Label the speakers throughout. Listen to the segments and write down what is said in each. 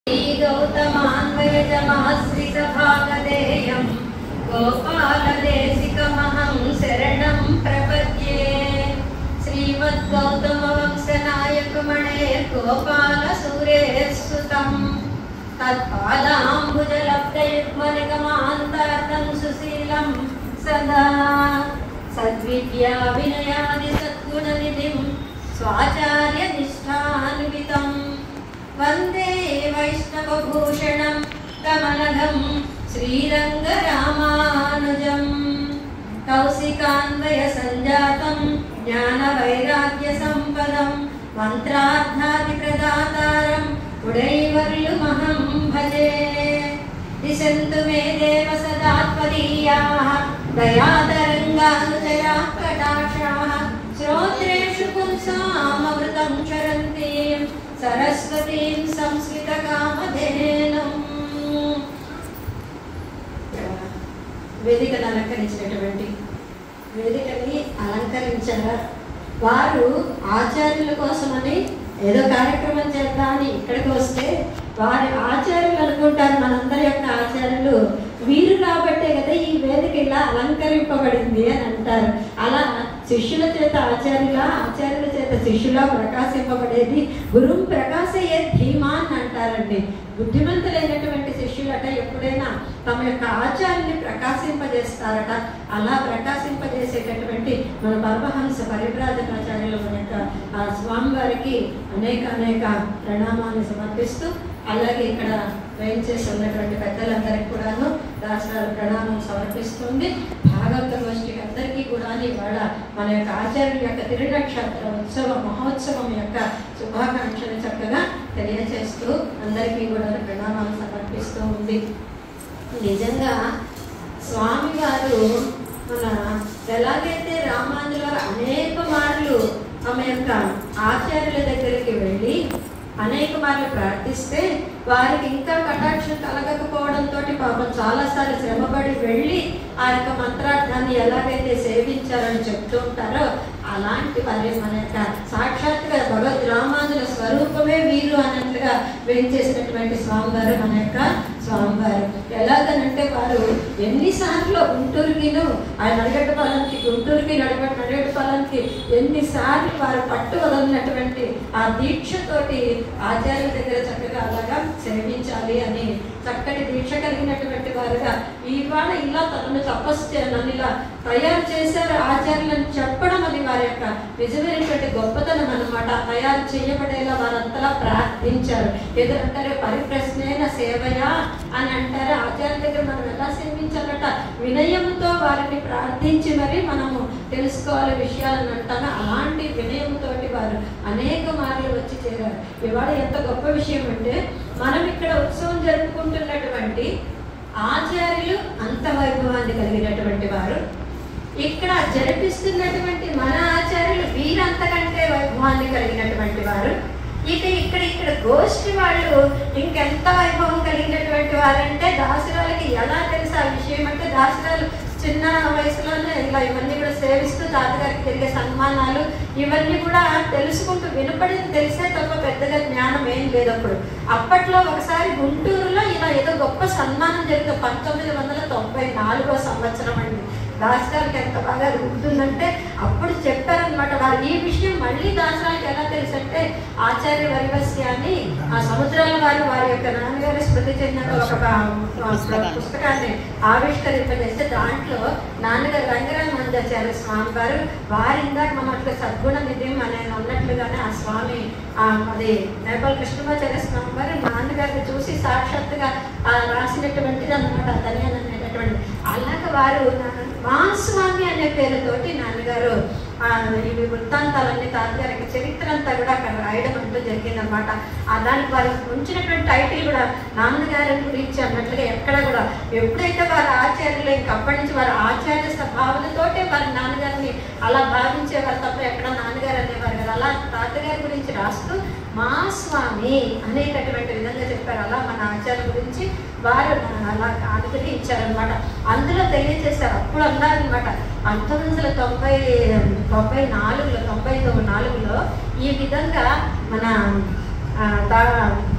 Speaker 1: श्रीगौतमान्वयजमाश्रितभागधेयं गोपालदेशिकमहं शरणं प्रपद्ये श्रीमद्गौतमवंशनायकमणे गोपालसूरेः तत्पादाम्बुजलब्धयुग्मनिगमान्तार्थं सुशीलं सदा सद्विद्या विनयादि सद्गुणनिधिं स्वाचार्यनिष्ठान्वितम् वन्दे वैष्णवभूषणं कमलदं श्रीरङ्गरामानुजम् कौशिकान्वयसञ्जातं ज्ञानवैराग्यसम्पदं मन्त्रार्थादिप्रदातारम् उडैवर्युमहं भजे दिशन्तु मे देव सदा त्वदीयाः दयातरङ्गानुचयाः कटाक्षाः श्रोत्रेषु पुंसामृतं क्षरन्तीं सरस्वतीं संस्कृतकामधेनुम् వేదికను అలంకరించినటువంటి వేదికని అలంకరించారా వారు ఆచార్యుల కోసమని ఏదో కార్యక్రమం చేద్దామని ఇక్కడికి వస్తే వారి ఆచార్యులు అనుకుంటారు మనందరి యొక్క ఆచార్యులు వీరు కాబట్టే కదా ఈ వేదిక ఇలా అలంకరింపబడింది అని అంటారు అలా శిష్యుల చేత ఆచార్యుల ఆచార్యుల చేత శిష్యుల ప్రకాశింపబడేది గురుం ప్రకాశయ్యే ధీమా అని అంటారండి బుద్ధిమంతులైనటువంటి శిష్యులట ఎప్పుడైనా తమ యొక్క ఆచార్యుని ప్రకాశింపజేస్తారట అలా ప్రకాశింపజేసేటటువంటి మన పరమహంస పరివ్రాజకాచార్యుల మన యొక్క ఆ స్వామివారికి అనేక అనేక ప్రణామాన్ని సమర్పిస్తూ అలాగే ఇక్కడ వేయించేసి ఉన్నటువంటి పెద్దలందరికీ కూడాను దాసరాల ప్రణామం సమర్పిస్తుంది భాగవత గోష్ఠికి అందరికీ కూడా ఇవాళ మన యొక్క ఆచార్యుల యొక్క తిరునక్షత్ర ఉత్సవ మహోత్సవం యొక్క శుభాకాంక్షలు చక్కగా తెలియచేస్తూ అందరికీ కూడా ప్రణామాలు సమర్పిస్తూ ఉంది నిజంగా స్వామివారు మన ఎలాగైతే రామానుజుల వారు అనేక మార్లు ఆమె యొక్క ఆచార్యుల దగ్గరికి వెళ్ళి అనేక మార్లు ప్రార్థిస్తే వారికి ఇంకా కటాక్షం కలగకపోవడంతో పాపం చాలాసార్లు శ్రమపడి వెళ్ళి ఆ యొక్క మంత్రార్థాన్ని ఎలాగైతే సేవించారని చెప్తూ ఉంటారో అలాంటి వారి మన యొక్క సాక్షాత్గా భగవద్ రామానుల స్వరూపమే వీరు అన్నట్లుగా వేయించేసినటువంటి స్వామివారు మన యొక్క స్వామివారు ఎలాగనంటే వారు ఎన్నిసార్లు గుంటూరుకిను ఆయన నడగట్టపాలెంకి గుంటూరుకి నడగట్టు నడగట్టపాలెంకి ఎన్నిసార్లు వారు పట్టు వదలినటువంటి ఆ దీక్షతోటి ఆచార్యుల దగ్గర చక్కగా అలాగా సేవించాలి అని చక్కటి దీక్ష కలిగినటువంటి వారుగా ఇవాళ ఇలా తనను తపస్సు చే- నన్ను ఇలా తయారు చేశారు ఆచార్యులను చెప్పడం అది వారి యొక్క నిజమైనటువంటి గొప్పతనం అన్నమాట తయారు చేయబడేలా వారంతలా ప్రార్థించారు ఎదురంటారు పరిప్రశ్నైన సేవయా అని అంటారు ఆచార్య దగ్గర మనం ఎలా సేవించాలట వినయంతో వారిని ప్రార్థించి మరి మనము తెలుసుకోవాలి విషయాలను అంటాను అలాంటి వినయంతోటి వారు అనేక మార్లు వచ్చి చేరారు ఇవాళ ఎంత గొప్ప విషయం అంటే మనం ఇక్కడ ఉత్సవం జరుపుకుంటున్నటువంటి ఆచార్యులు అంత వైభవాన్ని కలిగినటువంటి వారు ఇక్కడ జరిపిస్తున్నటువంటి మన ఆచార్యులు వీరంతకంటే వైభవాన్ని కలిగినటువంటి వారు ఇక ఇక్కడ ఇక్కడ గోష్ఠి వాళ్ళు ఇంకెంత వైభవం కలిగినటువంటి వారంటే దాసురాలకి ఎలా తెలుసు ఆ విషయం అంటే దాసురాలు చిన్న వయసులోనే ఇలా ఇవన్నీ కూడా సేవిస్తూ తాతగారికి జరిగే సన్మానాలు ఇవన్నీ కూడా తెలుసుకుంటూ వినపడింది తెలిసే తప్ప పెద్దగా జ్ఞానం ఏం లేదు అప్పుడు అప్పట్లో ఒకసారి గుంటూరులో ఇలా ఏదో గొప్ప సన్మానం జరిగితే పంతొమ్మిది వందల తొంభై నాలుగో సంవత్సరం అండి దాసరాలకి ఎంత బాగా గుర్తుందంటే అప్పుడు చెప్పారనమాట వారు ఈ విషయం మళ్ళీ దాసరాలకి ఎలా తెలుసు అంటే ఆచార్య వరివస్య అని ఆ సముద్రాల వారు వారి యొక్క నాన్నగారి స్మృతి చెందిన ఒక ప- పుస్తకాన్ని ఆవిష్కరింపజేస్తే దాంట్లో నాన్నగారు రంగరామానుజాచార్య స్వామి గారు వారి ఇందాక మనకు సద్గుణ నిధిం అనే ఉన్నట్లుగానే ఆ స్వామి ఆ, అది నేపాల్ కృష్ణమాచార్య స్వామి గారు నాన్నగారిని చూసి సాక్షాత్తుగా ఆ, రాసినటువంటిది అన్నమాట అతని అనేటటువంటి అలాగ వారు నా- మా స్వామి అనే పేరుతోటి నాన్నగారు ఆ, ఇవి వృత్తాంతాలన్నీ తాతగారికి చరిత్ర అంతా కూడా అక్కడ రాయడం అంటూ జరిగిందనమాట ఆ దానికి వారు ఉంచినటువంటి టైటిల్ కూడా నాన్నగారి గురించి అన్నట్లుగా ఎక్కడ కూడా ఎప్పుడైతే వారి ఆచార్యులు ఇంక అప్పటి నుంచి వారి ఆచార్య భావనతోటే వారి నాన్నగారిని అలా భావించేవారు తప్ప ఎక్కడ నాన్నగారు అనేవారు కదా అలా తాతగారి గురించి రాస్తూ మా స్వామి అనేటటువంటి విధంగా చెప్పారు అలా మన ఆచార్య గురించి వారు అలా అనుగ్రహించారనమాట అందులో తెలియజేశారు అప్పుడు అన్నారనమాట పంతొమ్మిది వందల తొంభై తొంభై నాలుగులో తొంభై తొమ్మిది నాలుగులో ఈ విధంగా మన ఆ, దా-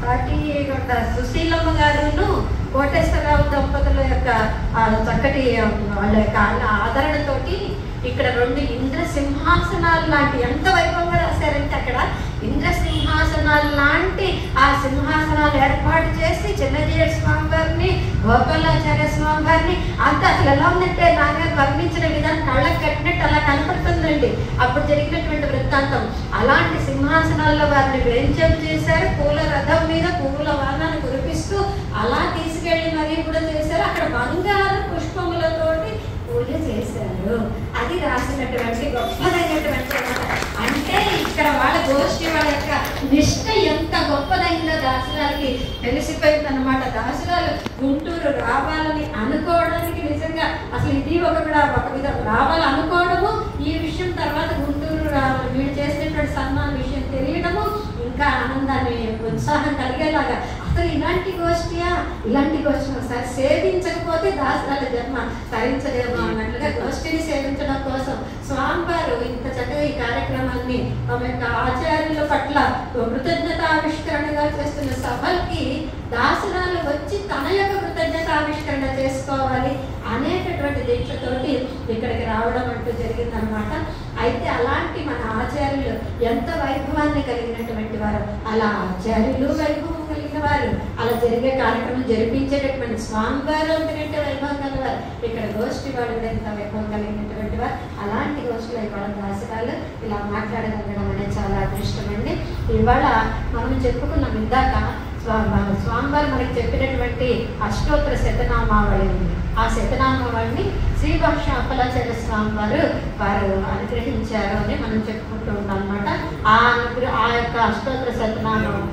Speaker 1: పాటి సుశీలమ్మ గారును కోటేశ్వరరావు దంపతుల యొక్క ఆ చక్కటి ఆ, వాళ్ళ యొక్క ఆదరణతోటి ఇక్కడ రెండు ఇంద్ర సింహాసనాలు లాంటి ఎంత వైభవంగా రాశారంటే అక్కడ ఇంద్ర సింహాసనాలు లాంటి ఆ సింహాసనాలు ఏర్పాటు చేసి చిన్నజీయ స్వామి వారిని గోపాలాచార్య స్వామి వారిని అంత అసలు ఎలా ఉందంటే నాన్నగారు వర్ణించిన విధానం కళ్ళకి కట్టినట్టు అలా కనపడుతుందండి అప్పుడు జరిగినటువంటి వృత్తాంతం అలాంటి సింహాసనాల్లో వారిని వేంచం చేశారు పూల రథం మీద పువ్వుల వర్ణాన్ని కురిపిస్తూ అలా తీసుకెళ్లి మరీ కూడా చేశారు అక్కడ బంగారు పుష్పములతోటి పూజ చేశారు అది రాసినటువంటి గొప్పదైనటువంటి మాట. అంటే ఇక్కడ వాళ్ళ గోష్ఠి వాళ్ళ యొక్క నిష్ట ఎంత గొప్పదైందో దాసురాలకి తెలిసిపోయింది అనమాట దాసురాలు గుంటూరు రావాలని అనుకోవడానికి నిజంగా అసలు ఇది ఒక కూడా ఒక విధం రావాలి అనుకోవడము ఈ విషయం తర్వాత గుంటూరు రావాలి వీళ్ళు చేసినటువంటి సన్మాన విషయం తెలియడము ఇంకా ఆనందాన్ని ఉత్సాహం కలిగేలాగా అసలు ఇలాంటి గోష్ఠియా ఇలాంటి గోష్ఠి ఒకసారి సేవించకపోతే దాసరాల జన్మ తరించలేము అన్నట్లుగా గోష్ఠిని సేవించడం కోసం స్వామివారు ఇంత చక్కగా ఈ కార్యక్రమాన్ని తమ యొక్క ఆచార్యుల పట్ల కృతజ్ఞతావిష్కరణగా చేస్తున్న సభలకి దాసరాలు వచ్చి తన యొక్క కృతజ్ఞతావిష్కరణ చేసుకోవాలి అనేటటువంటి దీక్షతోటి ఇక్కడికి రావడం అంటూ జరిగిందనమాట అయితే అలాంటి మన ఆచార్యులు ఎంత వైభవాన్ని కలిగినటువంటి వారు అలా ఆచార్యులు వైభవం కలిగిన వారు అలా జరిగే కార్యక్రమం జరిపించేటటువంటి స్వామివారు అంతకంటే వైభవం కలవారు ఇక్కడ గోష్ఠి వాడు కూడా ఎంత వైభవం కలిగినటువంటి వారు అలాంటి గోష్ఠిలో ఇవాళ దాసరాలు ఇలా మాట్లాడగలగడం అనేది చాలా అదృష్టం అండి ఇవాళ మనం చెప్పుకున్నాం ఇందాక స్వా- స్వామివారు మనకి చెప్పినటువంటి అష్టోత్తర శతనామావళి ఉంది ఆ శతనామావళిని శ్రీభాష అప్పలాచార్య స్వామి వారు వారు అనుగ్రహించారు అని మనం చెప్పుకుంటూ ఉంటాం అనమాట ఆ అనుగ్రహ ఆ యొక్క అష్టోత్తర శతనామం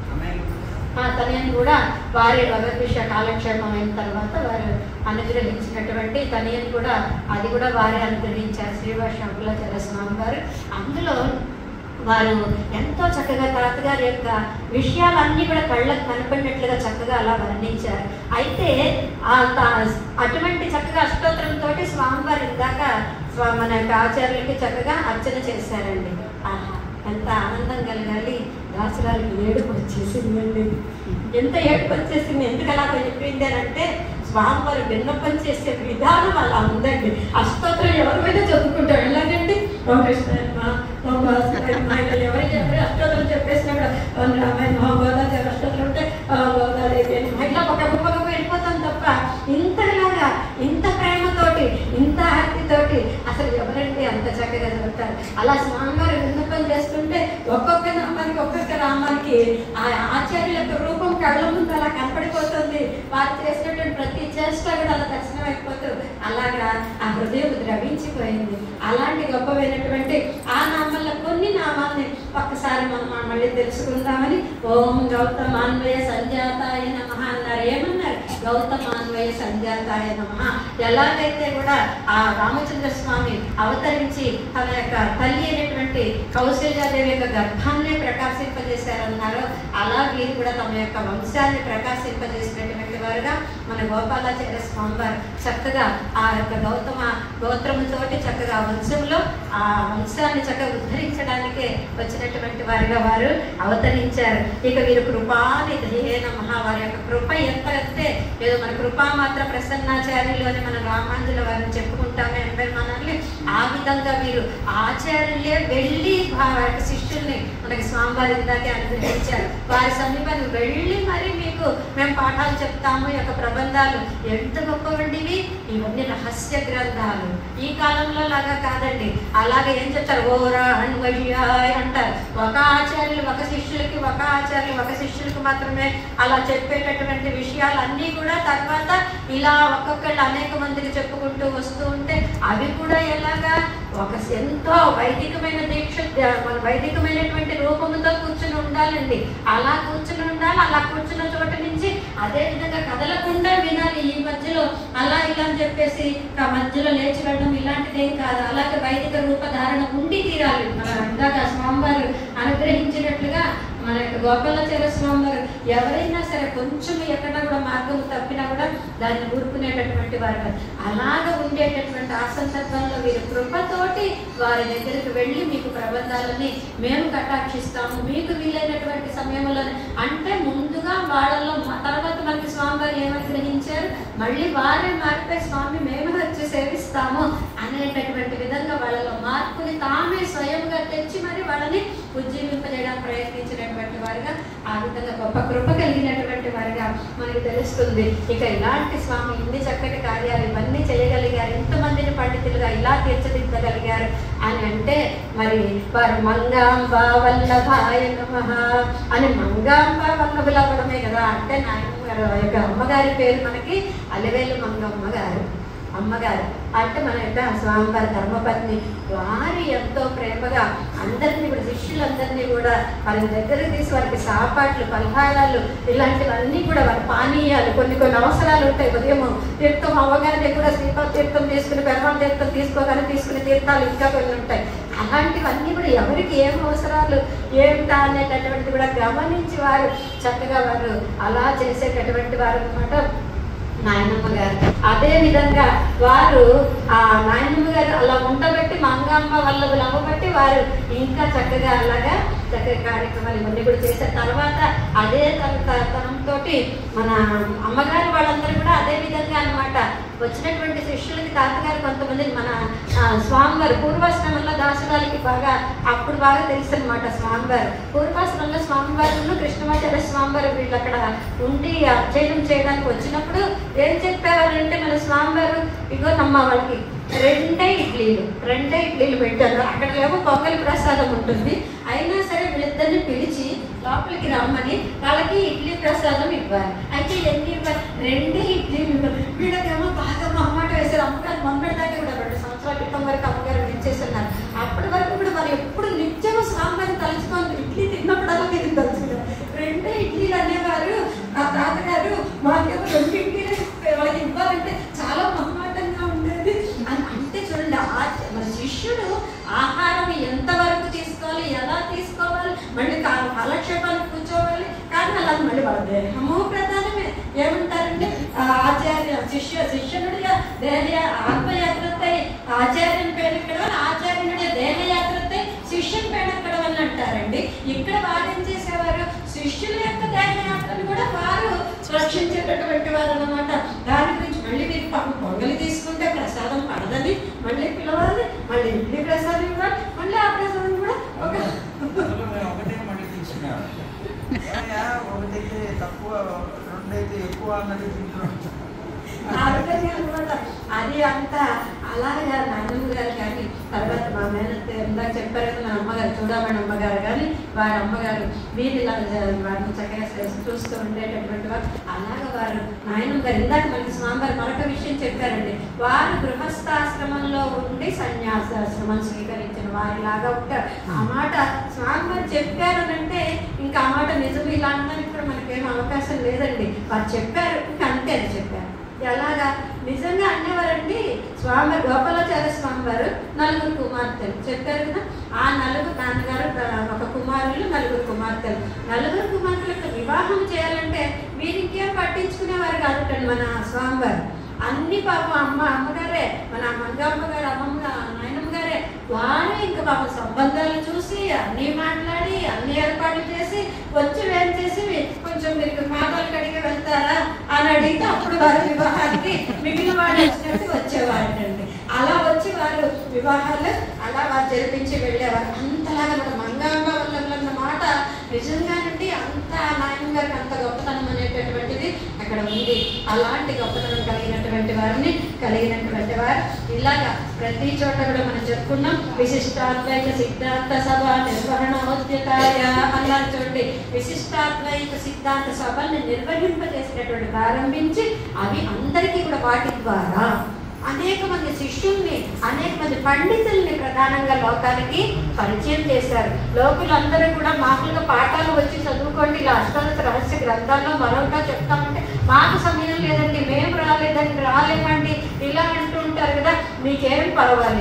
Speaker 1: ఆ తనని కూడా వారి భగవద్ విషయ కాలక్షేమం అయిన తర్వాత వారు అనుగ్రహించినటువంటి తనని కూడా అది కూడా వారే అనుగ్రహించారు శ్రీవర్ష అంకులాచార్య స్వామి వారు అందులో వారు ఎంతో చక్కగా తాతగారి యొక్క విషయాలన్నీ కూడా కళ్ళకు కనపడినట్లుగా చక్కగా అలా వర్ణించారు అయితే ఆ తా- అటువంటి చక్కగా అష్టోత్తరంతో స్వామివారు ఇందాక స్వా- మన యొక్క ఆచార్యులకి చక్కగా అర్చన చేశారండి ఆహా ఎంత ఆనందం కలగాలి దాసరాలకి ఏడుపు వచ్చేసిందండి ఎంత ఏడుపు వచ్చేసింది ఎందుకు అలా చెప్పింది అని అంటే స్వామివారు విన్నపం చేసే విధానం అలా ఉందండి అష్టోత్తరం ఎవరి మీద చదువుకుంటారు ఎలాగండి ఓం కృష్ణ ఓం భాస్కరమ్మ ఇలా ఎవరికి ఎవరు అష్టోత్తరం చెప్పేసినప్పుడు ఓం రామాయణ ఓం గోదాదేవి అష్టోత్తరం ఉంటే ఆ గోదాదేవి అని ఇట్లా ఒక గొప్పగా వెళ్ళిపోతాం తప్ప ఇంతలాగా ఇంత ప్రేమతోటి ఇంత ఆర్తితోటి అసలు ఎవరండి అంత చక్కగా చదువుతారు అలా స్వామివారు విన్నపం చేస్తుంటే ఒక్కొక్క నామానికి ఒక్కొక్క నామానికి ఆ ఆచార్యుల యొక్క రూపం కళ్ళ ముందు అలా కనపడిపోతుంది వారు చేసినటువంటి ప్రతి చేష్ట కూడా అలా దర్శనం అయిపోతూ అలాగా ఆ హృదయం ద్రవించిపోయింది అలాంటి గొప్పమైనటువంటి ఆ నామాల్లో కొన్ని నామాల్ని ఒక్కసారి మనం మళ్ళీ తెలుసుకుందామని ఓం గౌతమాన్వయ సంజాతాయ నమ అన్నారు ఏమన్నారు గౌతమాన్వయ సంజాతాయ నమ ఎలాగైతే కూడా ఆ రామచంద్ర స్వామి అవతరించి తన యొక్క తల్లి అయినటువంటి కౌశల్యాదేవి యొక్క గర్భాన్ని ప్రకాశింపజేశారన్నారో అలా వీరు కూడా తమ యొక్క వంశాన్ని ప్రకాశింపజేసినటువంటి వారుగా మన గోపాలాచార్య స్వామి వారు చక్కగా ఆ యొక్క గౌతమ గోత్రముతోటి చక్కగా వంశంలో ఆ వంశాన్ని చక్కగా ఉద్ధరించడానికే వచ్చినటువంటి వారిగా వారు అవతరించారు ఇక వీరు కృపానిధే నమః వారి యొక్క కృప ఎంత అంటే ఏదో మన కృపా మాత్ర ప్రసన్నాచార్యులు అని మన రామాంజుల వారిని చెప్పుకుంటామే అంటే మనల్ని ఆ విధంగా వీరు ఆచార్యులే వెళ్ళి వారి యొక్క శిష్యుల్ని మనకి స్వామివారి ఇందాకే అనుగ్రహించారు వారి సమీపానికి వెళ్ళి మరి మీకు మేము పాఠాలు చెప్తాము ఈ యొక్క ప్రబంధాలు ఎంత గొప్పవండివి ఇవన్నీ రహస్య గ్రంథాలు ఈ కాలంలో లాగా కాదండి అలాగే ఏం చెప్తారు ఓరా అన్వయ్యాయ్ అంటారు ఒక ఆచార్యులు ఒక శిష్యులకి ఒక ఆచార్యులు ఒక శిష్యులకి మాత్రమే అలా చెప్పేటటువంటి విషయాలన్నీ కూడా తర్వాత ఇలా ఒక్కొక్కళ్ళు అనేక మందికి చెప్పుకుంటూ వస్తూ ఉంటే అవి కూడా ఎలాగా ఒక ఎంతో వైదికమైన దీక్ష మన వైదికమైనటువంటి రూపముతో కూర్చుని ఉండాలండి అలా కూర్చుని ఉండాలి అలా కూర్చున్న చోట నుంచి అదే విధంగా కదలకుండా వినాలి ఈ మధ్యలో అలా ఇలా అని చెప్పేసి ఆ మధ్యలో లేచి వెళ్ళడం ఇలాంటిది ఏం కాదు అలాగే వైదిక రూపధారణ ఉండి తీరాలి మన ఇందాక స్వామివారు అనుగ్రహించినట్లుగా మన యొక్క గోపాలాచార్య స్వామి వారు ఎవరైనా సరే కొంచెం ఎక్కడ కూడా మార్గం తప్పినా కూడా దాన్ని ఊరుకునేటటువంటి వారు కాదు. అలాగ ఉండేటటువంటి ఆ సందర్భంలో వీరు కృపతోటి వారి దగ్గరికి వెళ్ళి మీకు ప్రబంధాలని మేము కటాక్షిస్తాము మీకు వీలైనటువంటి సమయంలో అంటే ముందుగా వాళ్ళలో మ- తర్వాత మనకి స్వామివారు ఏమని గ్రహించారు మళ్ళీ వారే మారిపోయి స్వామి మేము వచ్చి సేవిస్తాము అనేటటువంటి విధంగా వాళ్ళలో మార్పుని తామే స్వయంగా తెచ్చి మరి వాళ్ళని ఉజ్జీవింపజేయడానికి ప్రయత్నించినటువంటి వారుగా ఆ విధంగా గొప్ప కృప కలిగినటువంటి వారుగా మనకి తెలుస్తుంది ఇక ఇలాంటి స్వామి ఇన్ని చక్కటి కార్యాలు ఇవన్నీ చేయగలిగారు ఎంతమందిని పండితులుగా ఇలా తీర్చిదిద్దగలిగారు అని అంటే మరి వారు మంగాంబ వల్లభాయ నమః అని మంగాంబ వల్లభులు అవ్వడమే కదా అంటే నాయనమ్మ గారు యొక్క అమ్మగారి పేరు మనకి అలివేలు మంగమ్మ గారు అమ్మగారు అంటే మన యొక్క స్వామివారి ధర్మపత్ని వారి ఎంతో ప్రేమగా అందరినీ కూడా శిష్యులందరినీ కూడా వారి దగ్గరకు తీసి వారికి సాపాట్లు పలహారాలు ఇలాంటివన్నీ కూడా వారి పానీయాలు కొన్ని కొన్ని అవసరాలు ఉంటాయి ఉదయం తీర్థం అవ్వగానే కూడా శ్రీపాద తీర్థం తీసుకుని పెరమాల తీర్థం తీసుకోగానే తీసుకునే తీర్థాలు ఇంకా కొన్ని ఉంటాయి అలాంటివన్నీ కూడా ఎవరికి ఏం అవసరాలు ఏమిటా అనేటటువంటిది కూడా గమనించి వారు చక్కగా వారు అలా చేసేటటువంటి వారు అనమాట నాయనమ్మ గారు అదే విధంగా వారు ఆ నాయనమ్మ గారు అలా ఉండబట్టి మంగమ్మ వల్లభులు అవ్వబట్టి వారు ఇంకా చక్కగా అలాగా చక్కగా కార్యక్రమాలు ఇవన్నీ కూడా చేశారు తర్వాత అదే తన తనంతో మన అమ్మగారు వాళ్ళందరూ కూడా అదే విధంగా అన్నమాట వచ్చినటువంటి శిష్యులకి తాతగారు కొంతమంది మన ఆ, స్వామివారు పూర్వాశ్రమంలో దాసరాలకి బాగా అప్పుడు బాగా తెలుసు అనమాట స్వామివారు పూర్వాశ్రమంలో స్వామివారు కృష్ణమాచార్య స్వామివారు వీళ్ళు అక్కడ ఉండి అధ్యయనం చేయడానికి వచ్చినప్పుడు ఏం చెప్పేవారంటే మన స్వామివారు ఇగో నమ్మ వాళ్ళకి రెండే ఇడ్లీలు రెండే ఇడ్లీలు పెట్టారు అక్కడ ఏమో పొంగలి ప్రసాదం ఉంటుంది అయినా సరే వీళ్ళిద్దరిని పిలిచి లోపలికి రమ్మని వాళ్ళకి ఇడ్లీ ప్రసాదం ఇవ్వాలి అయితే ఎన్ని ఇవ్వాలి రెండే ఇడ్లీలు ఇవ్వాలి. వీళ్ళకేమో బాగా మొహమాట వేశారు అమ్మగారు మొన్నటి దాకా కూడా రెండు సంవత్సరాల క్రితం వరకు అమ్మగారు విడిచేస్తున్నారు అప్పటి వరకు కూడా వారు ఎప్పుడు నిత్యం స్వామివారిని తలుచుకొని ఇడ్లీ తిన్నప్పుడల్లా తిరిగి తలుచుకున్నారు రెండే ఇడ్లీలు అనేవారు ఆ తాతగారు మాకేమో రెండు ఇడ్లీలు వాళ్ళకి ఇవ్వాలంటే చాలా మొహమాటంగా ఉండేది అని అంటే చూడండి ఆ మన శిష్యుడు ఆహారం ఎంతవరకు తీసుకోవాలి ఎలా తీసుకోవాలి మళ్ళీ కా- కాలక్షేపానికి కూర్చోవాలి కానీ అలా మళ్ళీ వాళ్ళ దేహము ప్రధానమే ఏమంటారంటే ఆ ఆచార్య శిష్య శిష్యునుడిగా దేహ ఆత్మయాత్రతై ఆచార్యుని పేరెక్కడం ఆచార్యునుడిగా దేహయాత్రతై శిష్యుని పేరెక్కడం అని అంటారండి ఇక్కడ వారు ఏం చేసేవారు శిష్యుల యొక్క దేహయాత్రను కూడా వారు రక్షించేటటువంటి వారు అన్నమాట దాని గురించి మళ్ళీ మీరు పాపం పొంగలి తీసుకుంటే ప్రసాదం పడదని మళ్ళీ పిలవాలి మళ్ళీ ఇడ్లీ ప్రసాదం ఇవ్వాలి మళ్ళీ ఆ ప్రసాదం కూడా ఒక
Speaker 2: అందులో మేము ఒకటే మళ్ళీ తీసుకున్నాం ఏమయ్యా, ఒకటైతే తక్కువ రెండైతే ఎక్కువ అన్నది తింటున్నాం
Speaker 1: ఆ విధంగా అన్నమాట అది అంతా అలాగా నాన్నమ్మ గారు కానీ తర్వాత మా మేనత్త ఇందాక చెప్పారు కదా మా అమ్మగారు చూడమని అమ్మగారు కానీ వారి అమ్మగారు వీరు ఇలా వారిని చక్కగా చేసి చూస్తూ ఉండేటటువంటి వారు అలాగా వారు నాయనమ్మ గారు ఇందాక మనకి స్వామివారు మరొక విషయం చెప్పారండి వారు గృహస్థాశ్రమంలో ఉండి సన్యాసాశ్రమం స్వీకరించిన వారిలాగా ఉంటారు ఆ మాట స్వామివారు చెప్పారు అని అంటే ఇంకా ఆ మాట నిజం ఇలా అనడానికి కూడా మనకేం అవకాశం లేదండి వారు చెప్పారు ఇంకా అంతే అది చెప్పారు ఎలాగా నిజంగా అనేవారండి స్వామి గోపాలాచార్య స్వామి వారు నలుగురు కుమార్తెలు చెప్పారు కదా ఆ నలుగురు నాన్నగారు ద- ఒక కుమారులు నలుగురు కుమార్తెలు నలుగురు కుమార్తెలకు వివాహం చేయాలంటే వీరు ఇంకేం పట్టించుకునేవారు కాదుటండి మన స్వామివారు అన్ని పాపం అమ్మ అమ్మగారే మన మంగమ్మ గారు అమ్మమ్మ గా- నాయనమ్మ గారే వారే ఇంకా పాపం సంబంధాలు చూసి అన్ని మాట్లాడి అన్ని ఏర్పాట్లు చేసి వచ్చి వేం చేసి కొంచెం మీరు పాదాలు కడిగి వెళ్తారా అని అడిగితే అప్పుడు వారి వివాహానికి మిగిలిన వాళ్ళు వచ్చినట్టు వచ్చేవారండి అలా వచ్చి వారు వివాహాలు అలా వారు జరిపించి వెళ్ళేవారు అంతలాగా మన మంగమ్మ వల్ల మాట నిజంగానండి అంత నాయన గారికి అంత గొప్పతనం అనేటటువంటిది అక్కడ ఉంది అలాంటి గొప్పతనం కలిగినటువంటి వారిని కలిగినటువంటి వారు ఇలాగా ప్రతి చోట కూడా మనం చెప్పుకున్నాం విశిష్టాద్వైత సిద్ధాంత సభ నిర్వహణోద్యతాయ అన్నారు చూడండి విశిష్టాద్వైత సిద్ధాంత సభల్ని నిర్వహింపజేసినటువంటి ప్రారంభించి అవి అందరికీ కూడా వాటి ద్వారా అనేక మంది శిష్యుల్ని అనేక మంది పండితుల్ని ప్రధానంగా లోకానికి పరిచయం చేశారు లోకులందరూ కూడా మామూలుగా పాఠాలు వచ్చి చదువుకోండి ఇలా అష్టాదశ రహస్య గ్రంథాల్లో మరొకగా చెప్తామంటే మాకు సమయం లేదండి మేము రాలేదండి రాలేమండి ఇలా అంటూ ఉంటారు కదా మీకేం పర్వాలేదు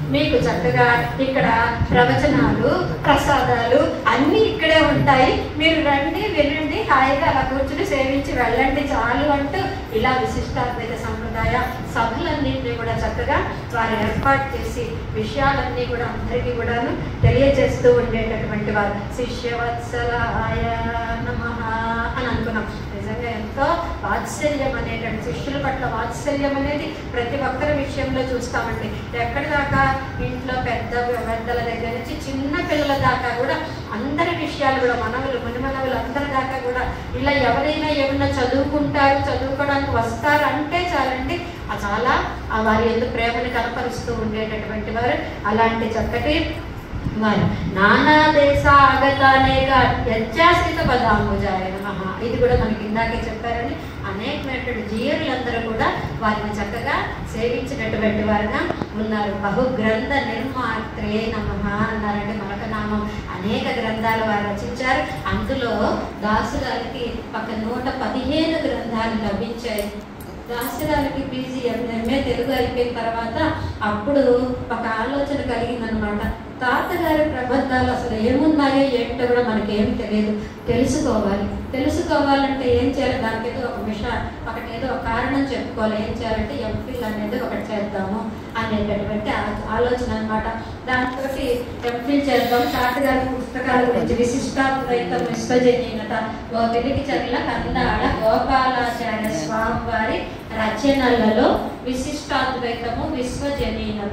Speaker 1: మీకు చక్కగా ఇక్కడ ప్రవచనాలు ప్రసాదాలు అన్నీ ఇక్కడే ఉంటాయి మీరు రండి వినండి హాయిగా అలా కూర్చుని సేవించి వెళ్ళండి చాలు అంటూ ఇలా విశిష్టాద్వైత సంప్రదాయ సభలన్నింటినీ కూడా చక్కగా వారు ఏర్పాటు చేసి విషయాలన్నీ కూడా అందరికీ కూడాను తెలియజేస్తూ ఉండేటటువంటి వారు శిష్యవత్సలాయ నమ అని అనుకున్నాం నిజంగా ఎంతో వాత్సల్యం అనేటువంటి శిష్యుల పట్ల వాత్సల్యం అనేది ప్రతి ఒక్కరి విషయంలో చూస్తామండి ఎక్కడి దాకా ఇంట్లో పెద్ద పెద్దల దగ్గర నుంచి చిన్న పిల్లల దాకా కూడా అందరి విషయాలు కూడా మనవలు మునిమనవులు అందరి దాకా కూడా ఇలా ఎవరైనా ఏమన్నా చదువుకుంటారు చదువుకోవడానికి వస్తారు అంటే చాలండి ఆ చాలా ఆ వారి ఎందుకు ప్రేమని కనపరుస్తూ ఉండేటటువంటి వారు అలాంటి చక్కటి వారు నానా దేశ ఆగతానేక యత్యాశ్రిత పదాంబుజాయ నమః ఇది కూడా మనకి ఇందాకే చెప్పారని అనేకమైనటువంటి జీవులందరూ కూడా వారిని చక్కగా సేవించినటువంటి వారుగా ఉన్నారు బహు గ్రంథ నిర్మాత్రే నమ అన్నారంటే మరొక నామం అనేక గ్రంథాలు వారు రచించారు అందులో దాసుగారికి ఒక నూట పదిహేను గ్రంథాలు లభించాయి దాసరాలకి పీజీ ఎంఏ తెలుగు అయిపోయిన తర్వాత అప్పుడు ఒక ఆలోచన కలిగిందనమాట తాతగారి ప్రబంధాలు అసలు ఏమున్నాయో ఏంటో కూడా మనకి ఏం తెలియదు తెలుసుకోవాలి తెలుసుకోవాలంటే ఏం చేయాలి దానికి ఏదో ఒక విష ఒకటి ఏదో ఒక కారణం చెప్పుకోవాలి ఏం చేయాలంటే ఎంఫిల్ అనేది ఒకటి చేద్దాము అనేటటువంటి ఆ- ఆలోచన అనమాట దాంతో ఎంఫిల్ చేద్దాం తాతగారి పుస్తకాల గురించి విశిష్టాద్వైతం విశ్వజనీయత ఓ వెలికి చర్ల కందాడ గోపాలాచార్య స్వామి వారి రచనలలో విశిష్టాద్వైతము విశ్వజనీయత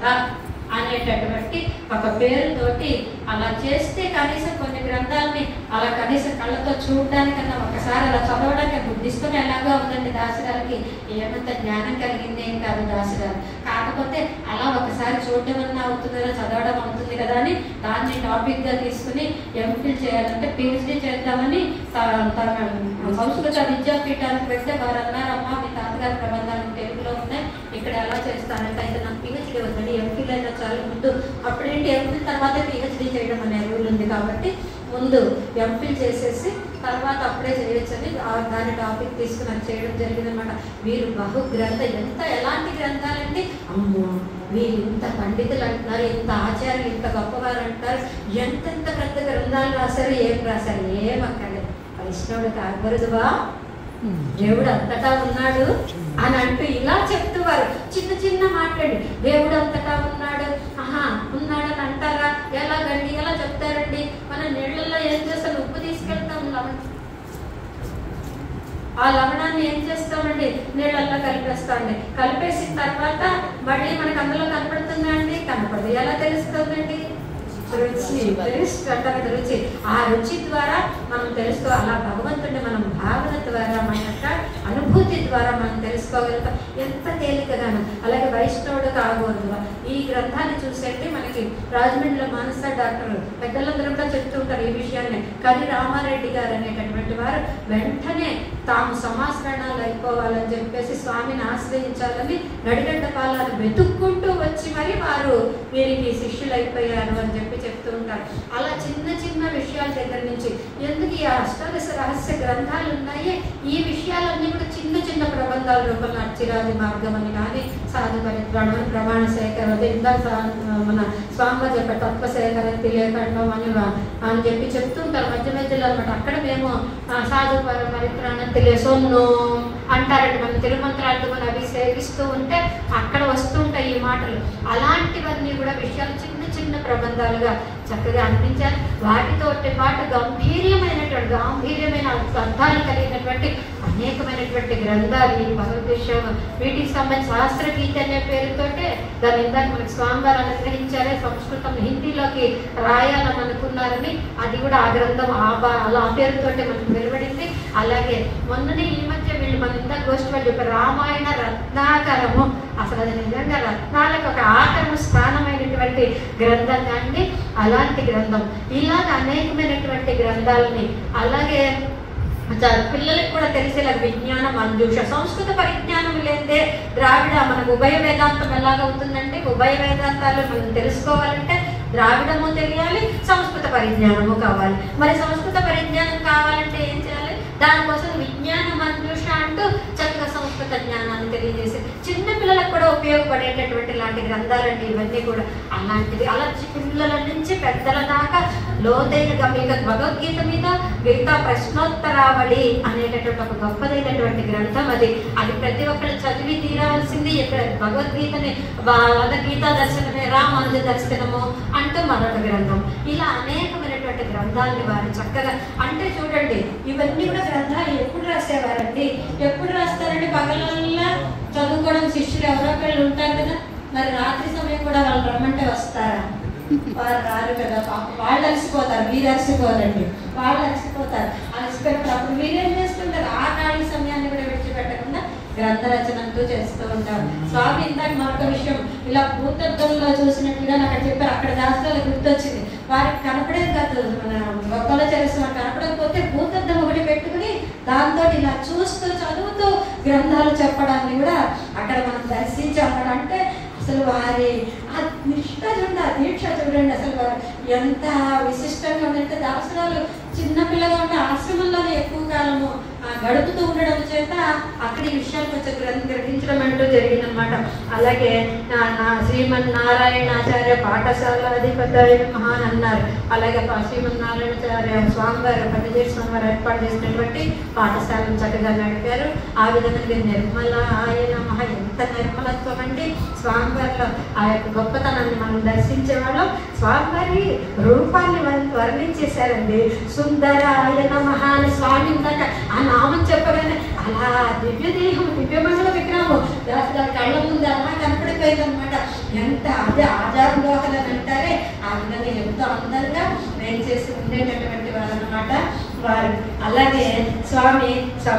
Speaker 1: అనేటటువంటి ఒక పేరుతోటి అలా చేస్తే కనీసం కొన్ని గ్రంథాలని అలా కనీసం కళ్ళతో చూడడానికన్నా ఒకసారి అలా చదవడానికి బుద్ధిష్టం ఎలాగో ఉందండి దాసరాలకి ఏమంత జ్ఞానం కలిగింది ఏం కాదు దాసరాలు కాకపోతే అలా ఒకసారి చూడడం అన్నా అవుతుంది కదా చదవడం అవుతుంది కదా అని దాన్ని టాపిక్ గా తీసుకుని ఎంఫిల్ చేయాలంటే పిహెచ్డి చేద్దామని త- తన సంస్కృత విద్యాపీఠానికి పెడితే వారు అన్నారు అమ్మా మీ తాతగారి ప్రబంధాలు తెలుగులో ఉన్నాయి ఇక్కడ ఎలా చేస్తానంటే అయితే నాకు పిహెచ్డి వద్దండి ఎంఫిల్ అయితే చాలా ముందు అప్పుడేంటి ఎంఫిల్ తర్వాత పిహెచ్డి చేయడం అనే రూల్ ఉంది కాబట్టి ముందు ఎంఫిల్ చేసేసి తర్వాత అప్పుడే చేయొచ్చని ఆ- దాని టాపిక్ తీసుకుని అది చేయడం జరిగిందనమాట వీరు బహు గ్రంథ ఎంత ఎలాంటి గ్రంథాలండి అమ్మో వీరు ఇంత పండితులు అంటున్నారు ఇంత ఆచార్యులు ఇంత గొప్పవారు అంటారు ఎంతెంత పెద్ద గ్రంథాలు రాశారు ఏం రాశారు ఏం అక్కర్లేదు వైష్ణవుడు కాకూడదువా దేవుడు అంతటా ఉన్నాడు అని అంటూ ఇలా చెప్తువారు చిన్న చిన్న మాట్లాడి దేవుడు అంతటా ఉన్నాడు ఆహా ఉన్నాడని అంటారా ఎలాగండి ఎలా చెప్తారండి మన నీళ్ళల్లో ఏం చేస్తాం ఉప్పు తీసుకెళ్తాం లవణ ఆ లవణాన్ని ఏం చేస్తామండి నీళ్ళల్లో కలిపేస్తామండి కలిపేసిన తర్వాత మళ్ళీ మనకు అందులో కనపడుతుందా అండి కనపడదు ఎలా తెలుస్తుందండి రుచి టేస్ట్ అంటారు కదా రుచి ఆ రుచి ద్వారా మనం తెలుసుకో అలా భగవంతుడిని మనం భావన ద్వారా మన యొక్క అనుభూతి ద్వారా మనం తెలుసుకోగలుగుతాం ఎంత తేలికగాను అలాగే వైష్ణవుడు కాకూడదు ఈ గ్రంథాన్ని చూసేట్టు మనకి రాజమండ్రిలో మానస డాక్టర్ పెద్దలందరూ కూడా చెప్తూ ఉంటారు ఈ విషయాన్ని కది రామారెడ్డి గారు అనేటటువంటి వారు వెంటనే తాము సమాస్కరణాలు అయిపోవాలని చెప్పేసి స్వామిని ఆశ్రయించాలని నడిగడ్డ పాలాలు వెతుక్కుంటూ వచ్చి మరి వారు వీరికి శిష్యులు అయిపోయారు అని చెప్పి చెప్తూ ఉంటారు అలా చిన్న చిన్న విషయాల దగ్గర నుంచి ఎందుకు ఈ అష్టాదశ రహస్య గ్రంథాలు ఉన్నాయి ఈ విషయాలన్నీ కూడా చిన్న చిన్న ప్రబంధాల రూపంలో అచ్చిరాది మార్గం అని కానీ సాధు పరిత్రాణం ప్రమాణ సేకరణ అదే ఇందాక సా- మన స్వామిగా చెప్పే తత్వ సేకరణ తెలియకండం అని వా- అని చెప్పి చెప్తుంటారు మధ్య మధ్యలో అనమాట అక్కడ మేము ఆ, సాధు పరి- పరిత్రాణం తెలియసొన్ను అంటారండి మనం తిరుమంత్రాలతో మనం అవి సేవిస్తూ ఉంటే అక్కడ వస్తుంటాయి ఈ మాటలు అలాంటివన్నీ కూడా విషయాలు చిన్న చిన్న ప్రబంధాలుగా చక్కగా అనిపించారు వాటితో పాటు గంభీర్యమైనటువంటి గాంభీర్యమైన అర్థాలు కలిగినటువంటి అనేకమైనటువంటి గ్రంథాలు ఈ భగవద్గీత వీటికి సంబంధించి శాస్త్ర గీత అనే పేరుతోటే దాని ఇందాక మనకి స్వామివారు అనుగ్రహించారే సంస్కృతం హిందీలోకి రాయాలని అనుకున్నారని అది కూడా ఆ గ్రంథం ఆ బా- అలా ఆ పేరుతోటే మనకు వెలువడింది అలాగే మొన్ననే ఈ మధ్య వీళ్ళు మన ఇందాక గోష్ఠి వాళ్ళు చెప్పారు రామాయణ రత్నాకరము అసలు అది నిజంగా రత్నాలకు ఒక ఆకరణ స్థానమైనటువంటి గ్రంథం కానీ అలాంటి గ్రంథం ఇలాగ అనేకమైనటువంటి గ్రంథాలని అలాగే చ- పిల్లలకు కూడా తెలిసేలా విజ్ఞాన మంజూష సంస్కృత పరిజ్ఞానం లేదే ద్రావిడ మనకు ఉభయ వేదాంతం ఎలాగవుతుందంటే ఉభయ వేదాంతాలు మనం తెలుసుకోవాలంటే ద్రావిడము తెలియాలి సంస్కృత పరిజ్ఞానము కావాలి మరి సంస్కృత పరిజ్ఞానం కావాలంటే ఏం చేయాలి దానికోసం విజ్ఞాన మంజూష అంటూ చక్కగా సంస్కృత జ్ఞానాన్ని తెలియజేసి చిన్న పిల్లలకు కూడా కూడా ఉపయోగపడేటటువంటి లాంటి గ్రంథాలండి ఇవన్నీ కూడా అలాంటివి అలా చి- పిల్లల నుంచి పెద్దల దాకా లోతైన గమనిక భగవద్గీత మీద గీత ప్రశ్నోత్తరావళి అనేటటువంటి ఒక గొప్పదైనటువంటి గ్రంథం అది అది ప్రతి ఒక్కరు చదివి తీరాల్సింది ఇక్కడ భగవద్గీతని భగవద్గీత గీతా దర్శనమే రామానుజ దర్శనము అంటూ మరొక గ్రంథం ఇలా అనేకమైనటువంటి గ్రంథాలని వారు చక్కగా అంటే చూడండి ఇవన్నీ కూడా గ్రంథాలు ఎప్పుడు రాసేవారండి ఎప్పుడు రాస్తారండి పగలల్లా చదువుకోవడం శిష్యులు ఎవరో ఒకళ్ళు ఉంటారు కదా మరి రాత్రి సమయం కూడా వాళ్ళు రమ్మంటే వస్తారా వారు రారు కదా పాపం వాళ్ళు అలసిపోతారు మీరు అలసిపోరండి వాళ్ళు అలసిపోతారు అలసిపోయినప్పుడు అప్పుడు మీరేం చేస్తుంటారు ఆ ఖాళీ సమయాన్ని కూడా విడిచిపెట్టకుండా గ్రంథ రచన అంటూ చేస్తూ ఉంటారు స్వామి ఇందాక మరొక విషయం ఇలా భూతత్వంలో చూసినట్లుగా నాకు చెప్పారు అక్కడ దాస్తాలు గుర్తొచ్చింది వారికి కనపడేది కాదు మన గొప్పల చరిత్ర మనకు కనపడకపోతే భూతద్దం ఒకటి పెట్టుకుని దాంతో ఇలా చూస్తూ చదువుతూ గ్రంథాలు చెప్పడాన్ని కూడా అక్కడ మనం దర్శించి అక్కడ అంటే అసలు వారి ఆ నిష్ట చూడండి ఆ దీక్ష చూడండి అసలు వారు ఎంత విశిష్టంగా ఉందంటే దాసరాలు చిన్నపిల్లగా ఉంటే ఆశ్రమంలోనే ఎక్కువ కాలము ఆ, గడుపుతూ ఉండడం చేత అక్కడ ఈ విషయాలు కొంచెం గ్రహ- గ్రహించడం అంటూ జరిగిందనమాట అలాగే నా- నా శ్రీమన్ నారాయణాచార్య పాఠశాల అధిపతి మహాన్ అన్నారు అలాగే పా- శ్రీమన్ నారాయణాచార్య స్వామివారు పండిజేశ్వర స్వామివారు ఏర్పాటు చేసినటువంటి పాఠశాలను చక్కగా నడిపారు ఆ విధంగా నిర్మల ఆయన మహా ఎంత నిర్మలత్వం అండి స్వామివారిలో ఆ యొక్క గొప్పతనాన్ని మనం దర్శించే వాళ్ళం స్వామివారి రూపాన్ని వర్- వర్ణించేశారండి సుందర ఆయన మహా అని స్వామి ఇందాక ఆ నామం చెప్పగానే అలా దివ్య దేహం దివ్యమంగళ విగ్రహం అసలు ఆ కళ్ళ ముందు అలా కనపడిపోయింది అనమాట ఎంత అదే ఆచారం లోకలు అని అంటారే ఆ విధంగా ఎంతో అందంగా నేను చేసి ఉండేటటువంటి వారు అనమాట వారు అలాగే స్వామి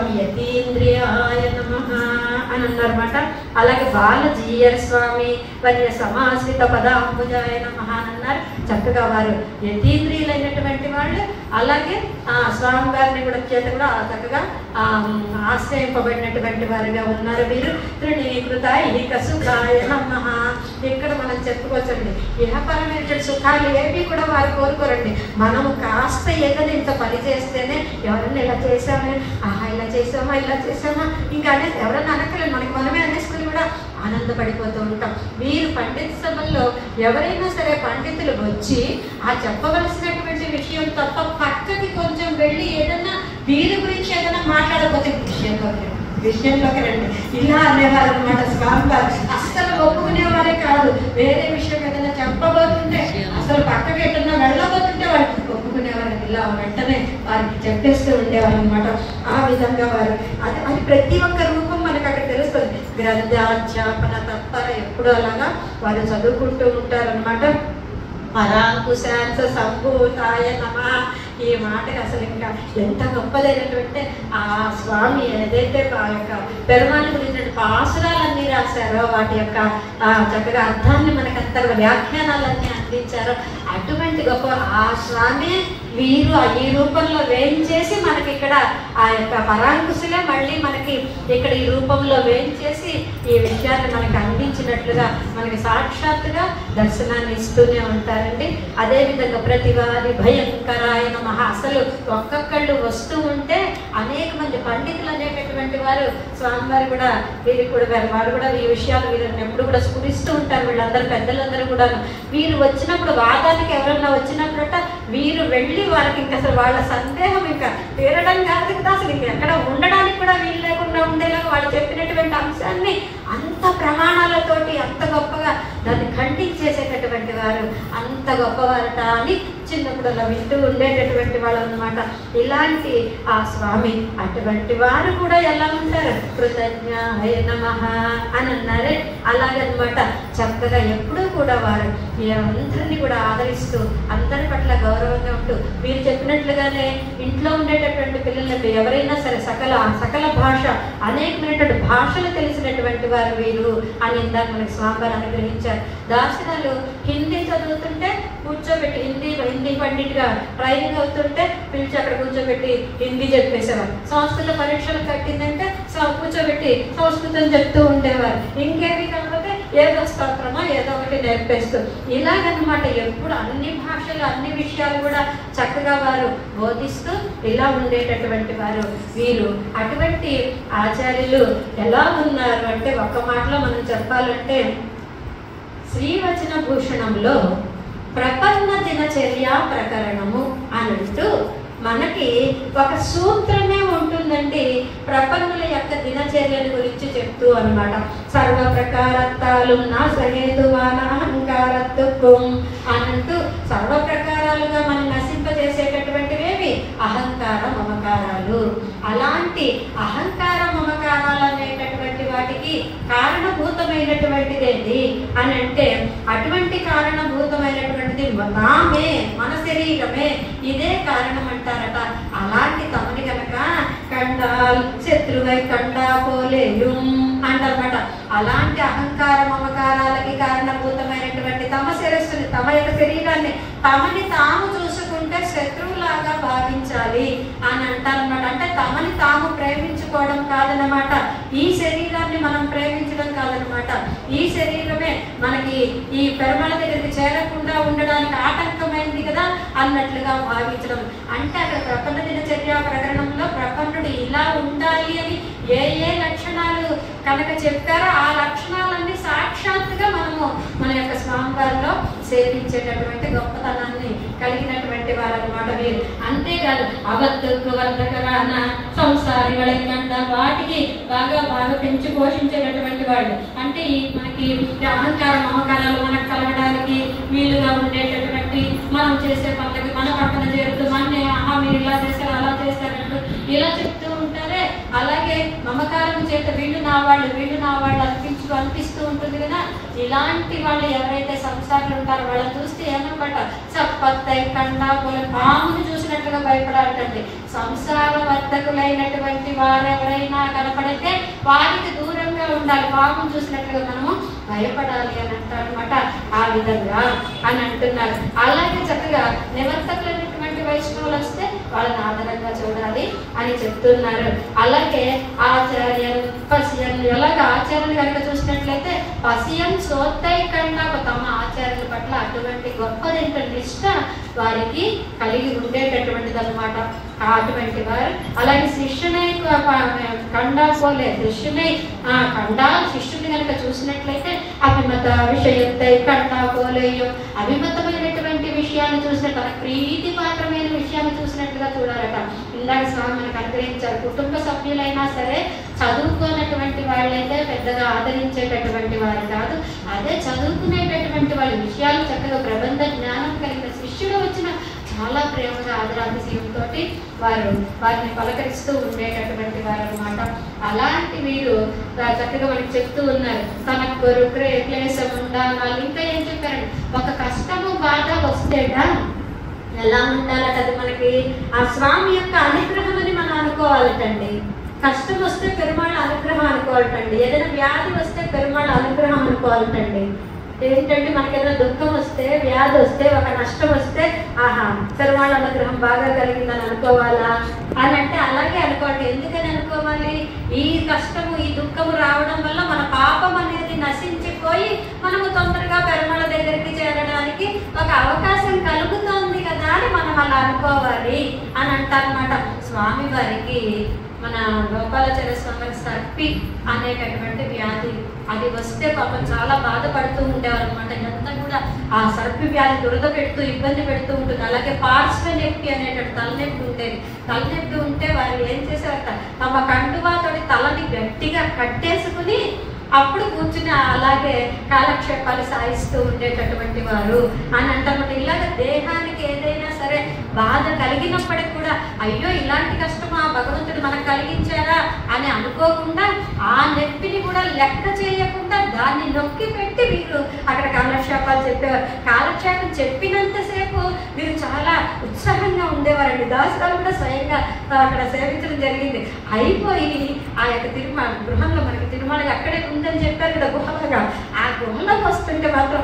Speaker 1: సంయతీంద్రియాయ నమ అని అన్నారన్నమాట అలాగే బాలజీయర్ స్వామి వన్య సమాశ్రిత పదాంబుజాయ నమ అని అన్నారు చక్కగా వారు యతీంద్రియులైనటువంటి వాళ్ళు అలాగే ఆ స్వామి వారిని కూడా చేత కూడా చక్కగా ఆ, ఆశ్రయింపబడినటువంటి వారుగా ఉన్నారు వీరు తృణీకృత ఇక సుఖాయ నమ ఇక్కడ మనం చెప్పుకోవచ్చండి ఇహపరమైన సుఖాలు ఏవి కూడా వారు కోరుకోరండి మనము కాస్త ఏదైనా ఇంత పని చేస్తేనే ఎవరన్నా ఇలా చేసామే ఆహా ఇలా చేసామా ఇలా చేసామా ఇంకా అనే ఎవరన్నా అనక్కలేదు మనకి మనమే అనేసుకుని కూడా ఆనందపడిపోతూ ఉంటాం వీరు పండిత సభల్లో ఎవరైనా సరే పండితులు వచ్చి ఆ చెప్పవలసినటువంటి విషయం తప్ప పక్కకి కొంచెం వెళ్ళి ఏదన్నా వీరి గురించి ఏదైనా మాట్లాడకపోతే విషయంలోకి రండి. విషయంలోకి రండి ఇలా అనేవారు అనమాట స్వామి వారు అస్సలు ఒప్పుకునేవారే కాదు వేరే విషయం ఏదైనా చెప్పబోతుంటే అసలు పక్కకి ఎటన్నా వెళ్ళబోతుంటే వారు ఒప్పుకునేవారు ఇలా వెంటనే వారికి చెప్పేస్తూ ఉండేవారు అనమాట ఆ విధంగా వారు అది అది ప్రతి ఒక్క రూపం మనకు అక్కడ తెలుస్తుంది గ్రంథాధ్యాపన తత్పర ఎప్పుడు అలాగా వారు చదువుకుంటూ ఉంటారనమాట పరాంకుశాంత సంభూతాయ నమ ఈ మాటకి అసలు ఇంకా ఎంత గొప్పదైనటువంటి ఆ స్వామి ఏదైతే ఆ యొక్క పెరుమాని గురించిన పాసురాలన్నీ రాశారో వాటి యొక్క ఆ చక్కగా అర్థాన్ని మనకు అంత వ్యాఖ్యానాలన్నీ అందించారో అటువంటి గొప్ప ఆ స్వామి వీరు ఆ ఈ రూపంలో వేయించేసి మనకి ఇక్కడ ఆ యొక్క పరాంకుశలే మళ్ళీ మనకి ఇక్కడ ఈ రూపంలో వేయించేసి ఈ విషయాన్ని మనకి అందించినట్లుగా మనకి సాక్షాత్తుగా దర్శనాన్ని ఇస్తూనే ఉంటారండి అదేవిధంగా ప్రతివాది భయంకరాయ నమః అసలు ఒక్కొక్కళ్ళు వస్తూ ఉంటే అనేక మంది పండితులు అనేటటువంటి వారు స్వామివారు కూడా వీరికి కూడా వారు వారు కూడా ఈ విషయాలు వీరిని ఎప్పుడు కూడా స్ఫురిస్తూ ఉంటారు వీళ్ళందరూ పెద్దలందరూ కూడా వీరు వచ్చినప్పుడు వాదానికి ఎవరన్నా వచ్చినప్పుడట వీరు వెళ్ళి వారికి ఇంకా అసలు వాళ్ళ సందేహం ఇంకా తీరడం కాదు కదా అసలు ఇంకా ఎక్కడ ఉండడానికి కూడా వీలు లేకుండా ఉండేలాగా వాళ్ళు చెప్పినటువంటి అంశాన్ని అంత ప్రమాణాలతోటి అంత గొప్పగా దాన్ని ఖండించేసేటటువంటి వారు అంత గొప్పవారట అని చిన్నప్పుడు అలా వింటూ ఉండేటటువంటి వాళ్ళు అనమాట ఇలాంటి ఆ స్వామి అటువంటి వారు కూడా ఎలా ఉంటారు కృతజ్ఞాయ నమః అని అన్నారే అలాగనమాట చక్కగా ఎప్పుడూ కూడా వారు ఈ అందరినీ కూడా ఆదరిస్తూ అందరి పట్ల గౌరవంగా ఉంటూ మీరు చెప్పినట్లుగానే ఇంట్లో ఉండేటటువంటి పిల్లలకు ఎవరైనా సరే సకల సకల భాష అనేకమైనటువంటి భాషలు తెలిసినటువంటి వారు వీరు అని ఇందాక మనకి స్వామివారు అనుగ్రహించారు దాసనాలు హిందీ చదువుతుంటే కూర్చోబెట్టి హిందీ హిందీ పండిట్గా ట్రైనింగ్ అవుతుంటే పిలిచి అక్కడ కూర్చోబెట్టి హిందీ చెప్పేసేవారు సంస్కృత పరీక్షలు కట్టిందంటే స- కూర్చోబెట్టి సంస్కృతం చెప్తూ ఉండేవారు ఇంకేమి కాకపోతే ఏదో స్తోత్రమో ఏదో ఒకటి నేర్పేస్తూ ఇలాగనమాట ఎప్పుడు అన్ని భాషలు అన్ని విషయాలు కూడా చక్కగా వారు బోధిస్తూ ఇలా ఉండేటటువంటి వారు వీరు అటువంటి ఆచార్యులు ఎలా ఉన్నారు అంటే ఒక్క మాటలో మనం చెప్పాలంటే శ్రీవచన భూషణంలో ప్రపన్న దినచర్య ప్రకరణము అనంటూ మనకి ఒక సూత్రమే ఉంటుందండి ప్రపన్నుల యొక్క దినచర్యల గురించి చెప్తూ అనమాట సర్వ ప్రకారత్తాలు నా సహేతువాన అహంకారత్వం అనంటూ సర్వ ప్రకారాలుగా మనం నశింపజేసేటటువంటివేవి అహంకార మమకారాలు అలాంటి అహంకార మమకారాలు అనేటటువంటి వాటికి కారణభూతమైనటువంటిదేంటి అని అంటే అటువంటి కారణభూతమైనటువంటిది నామే మన శరీరమే ఇదే కారణం అంటారట అలాంటి తమని కనుక కండాల్ శత్రువై కండా పోలేయుం అంటారన్నమాట అలాంటి అహంకార మమకారాలకి కారణభూతమైనటువంటి తమ శిరస్సుని తమ యొక్క శరీరాన్ని తమని తాము చూసుకుంటే శత్రువులాగా భావించాలి అని అంటారన్నమాట అంటే తమని తాము ప్రేమించుకోవడం కాదనమాట ఈ శరీరాన్ని మనం ప్రేమించడం కాదనమాట ఈ శరీరమే మనకి ఈ పెరమల దగ్గరికి చేరకుండా ఉండడానికి ఆటంకమైంది కదా అన్నట్లుగా భావించడం అంటే అక్కడ ప్రపన్న దినచర్య ప్రకరణంలో ప్రపన్నుడు ఇలా ఉండాలి అని ఏ ఏ లక్షణాలు కనుక చెప్పారో ఆ లక్షణాలన్నీ సాక్షాత్తుగా మనము మన యొక్క స్వామివారిలో సేవించేటటువంటి గొప్పతనాన్ని కలిగినటువంటి వారు అనమాట వీరు అంతేకాదు అబద్ధకు వర్ధకరాన సంసారి కంట వాటికి బాగా బాగా పెంచి పోషించేటటువంటి వాళ్ళు అంటే ఈ మనకి ఈ అహంకార మమకారాలు మనకు కలగడానికి వీలుగా ఉండేటటువంటి మనం చేసే పనులకి మన పక్కన చేరుతూ మన ఆహా మీరు ఇలా చేస్తారు అలా చేస్తారంటూ ఇలా చెప్తూ ఉంటారే అలాగే మమకారం చేత వీళ్ళు నా వాళ్ళు వీళ్ళు నా వాళ్ళు అనిపించు అనిపిస్తూ ఉంటుంది కదా ఇలాంటి వాళ్ళు ఎవరైతే సంసారాలు ఉంటారో వాళ్ళని చూస్తే ఏమనమాట చప్పత్తై కండా పోలే పాముని చూసినట్లుగా భయపడాలంటే సంసార వర్తకులైనటువంటి వారు ఎవరైనా కనపడితే వారికి దూరంగా ఉండాలి పాముని చూసినట్లుగా మనము భయపడాలి అని అంటారు అనమాట ఆ విధంగా అని అంటున్నారు అలాగే చక్కగా నివర్తకులైనటువంటి వైష్ణవులు వస్తే వాళ్ళని ఆదరంగా చూడాలి అని చెప్తున్నారు అలాగే ఆచార్యం పసియం ఎలాగ ఆచార్యులు కనుక చూసినట్లయితే పసియం సోత్తై కన్నా తమ ఆచార్యుల పట్ల అటువంటి గొప్పది నిష్ట వారికి కలిగి ఉండేటటువంటిది అనమాట అటువంటి వారు అలాగే శిష్యునై కండా పోలే శిష్యునై ఆ కండా శిష్యుని కనుక చూసినట్లయితే అభిమత విషయత్తై కండా పోలేయో అభిమతమైనటువంటి విషయాన్ని చూసినట్టు తన ప్రీతి పాత్రమైన విషయాన్ని చూసినట్టుగా చూడాలట ఇందాక స్వామి మనకు అనుగ్రహించారు కుటుంబ సభ్యులైనా సరే చదువుకోనటువంటి వాళ్ళైతే పెద్దగా ఆదరించేటటువంటి వారు కాదు అదే చదువుకునేటటువంటి వాళ్ళ విషయాలు చక్కగా ప్రబంధ జ్ఞానం కలిగిన శిష్యుడు వచ్చిన చాలా ప్రేమగా ఆదరాభిషేకంతో వారు వారిని పలకరిస్తూ ఉండేటటువంటి వారు అనమాట అలాంటి వీరు ఆ చక్కగా మనకి చెప్తూ ఉన్నారు తన కొరు క్లేశం ఉండాలి ఇంకా ఏం చెప్పారండి ఒక కష్టము బాధ వస్తేట ఎలా ఉండాలట అది మనకి ఆ స్వామి యొక్క అనుగ్రహం అని మనం అనుకోవాలటండి కష్టం వస్తే పెరుమాళ్ళ అనుగ్రహం అనుకోవాలటండి ఏదైనా వ్యాధి వస్తే పెరుమాళ్ళ అనుగ్రహం అనుకోవాలటండి ఏంటంటే మనకి ఏదైనా దుఃఖం వస్తే వ్యాధి వస్తే ఒక నష్టం వస్తే ఆహా పెరుమాళ్ళ అనుగ్రహం బాగా కలిగిందని అనుకోవాలా అని అంటే అలాగే అనుకోండి ఎందుకని అనుకోవాలి ఈ కష్టము ఈ దుఃఖము రావడం వల్ల మన పాపం అనేది నశించిపోయి మనము తొందరగా పెరుమాళ్ళ దగ్గరికి చేరడానికి ఒక అవకాశం కలుగుతోంది కదా అని మనం అలా అనుకోవాలి అని అంటారనమాట స్వామి వారికి మన గోపాలాచార్య స్వామి సర్పి అనేటటువంటి వ్యాధి అది వస్తే పాపం చాలా బాధపడుతూ ఉండేవారు అనమాట ఎంత కూడా ఆ సర్పి వ్యాధి దురద పెడుతూ ఇబ్బంది పెడుతూ ఉంటుంది అలాగే పార్శ్వ నొప్పి అనేటువంటి తలనొప్పి ఉండేది తలనొప్పి ఉంటే వారు ఏం చేసేవారట తమ కండువాతోటి తలని గట్టిగా కట్టేసుకుని అప్పుడు కూర్చుని అలాగే కాలక్షేపాలు సాయిస్తూ ఉండేటటువంటి వారు అని అంటారు ఇలాగ దేహానికి ఏదైనా సరే బాధ కలిగినప్పటికి కూడా అయ్యో ఇలాంటి కష్టం ఆ భగవంతుడు మనకు కలిగించారా అని అనుకోకుండా ఆ నొప్పిని కూడా లెక్క చేయకుండా దాన్ని నొక్కి పెట్టి వీరు అక్కడ కాలక్షేపాలు చెప్పేవారు కాలక్షేపం చెప్పినంతసేపు వీరు చాలా ఉత్సాహంగా ఉండేవారండి దాసరాలు కూడా స్వయంగా అక్కడ సేవించడం జరిగింది అయిపోయి ఆ యొక్క తిరుమల గృహంలో మనకి తిరుమల అక్కడే ఉందని చెప్పారు కదా గుహలుగా ఆ గుహలోకి వస్తుంటే మాత్రం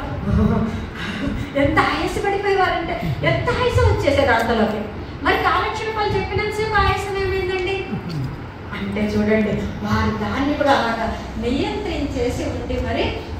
Speaker 1: ఎంత ఆయాస పడిపోయేవారంటే ఎంత ఆయాసం వచ్చేసేది అంతలోకి మరి కాలక్షేపాలు చెప్పినంతసేపు ఆయాసం ఏమైందండి అంటే చూడండి వారు దాన్ని కూడా అలాగా నియంత్రించేసి ఉండి మరి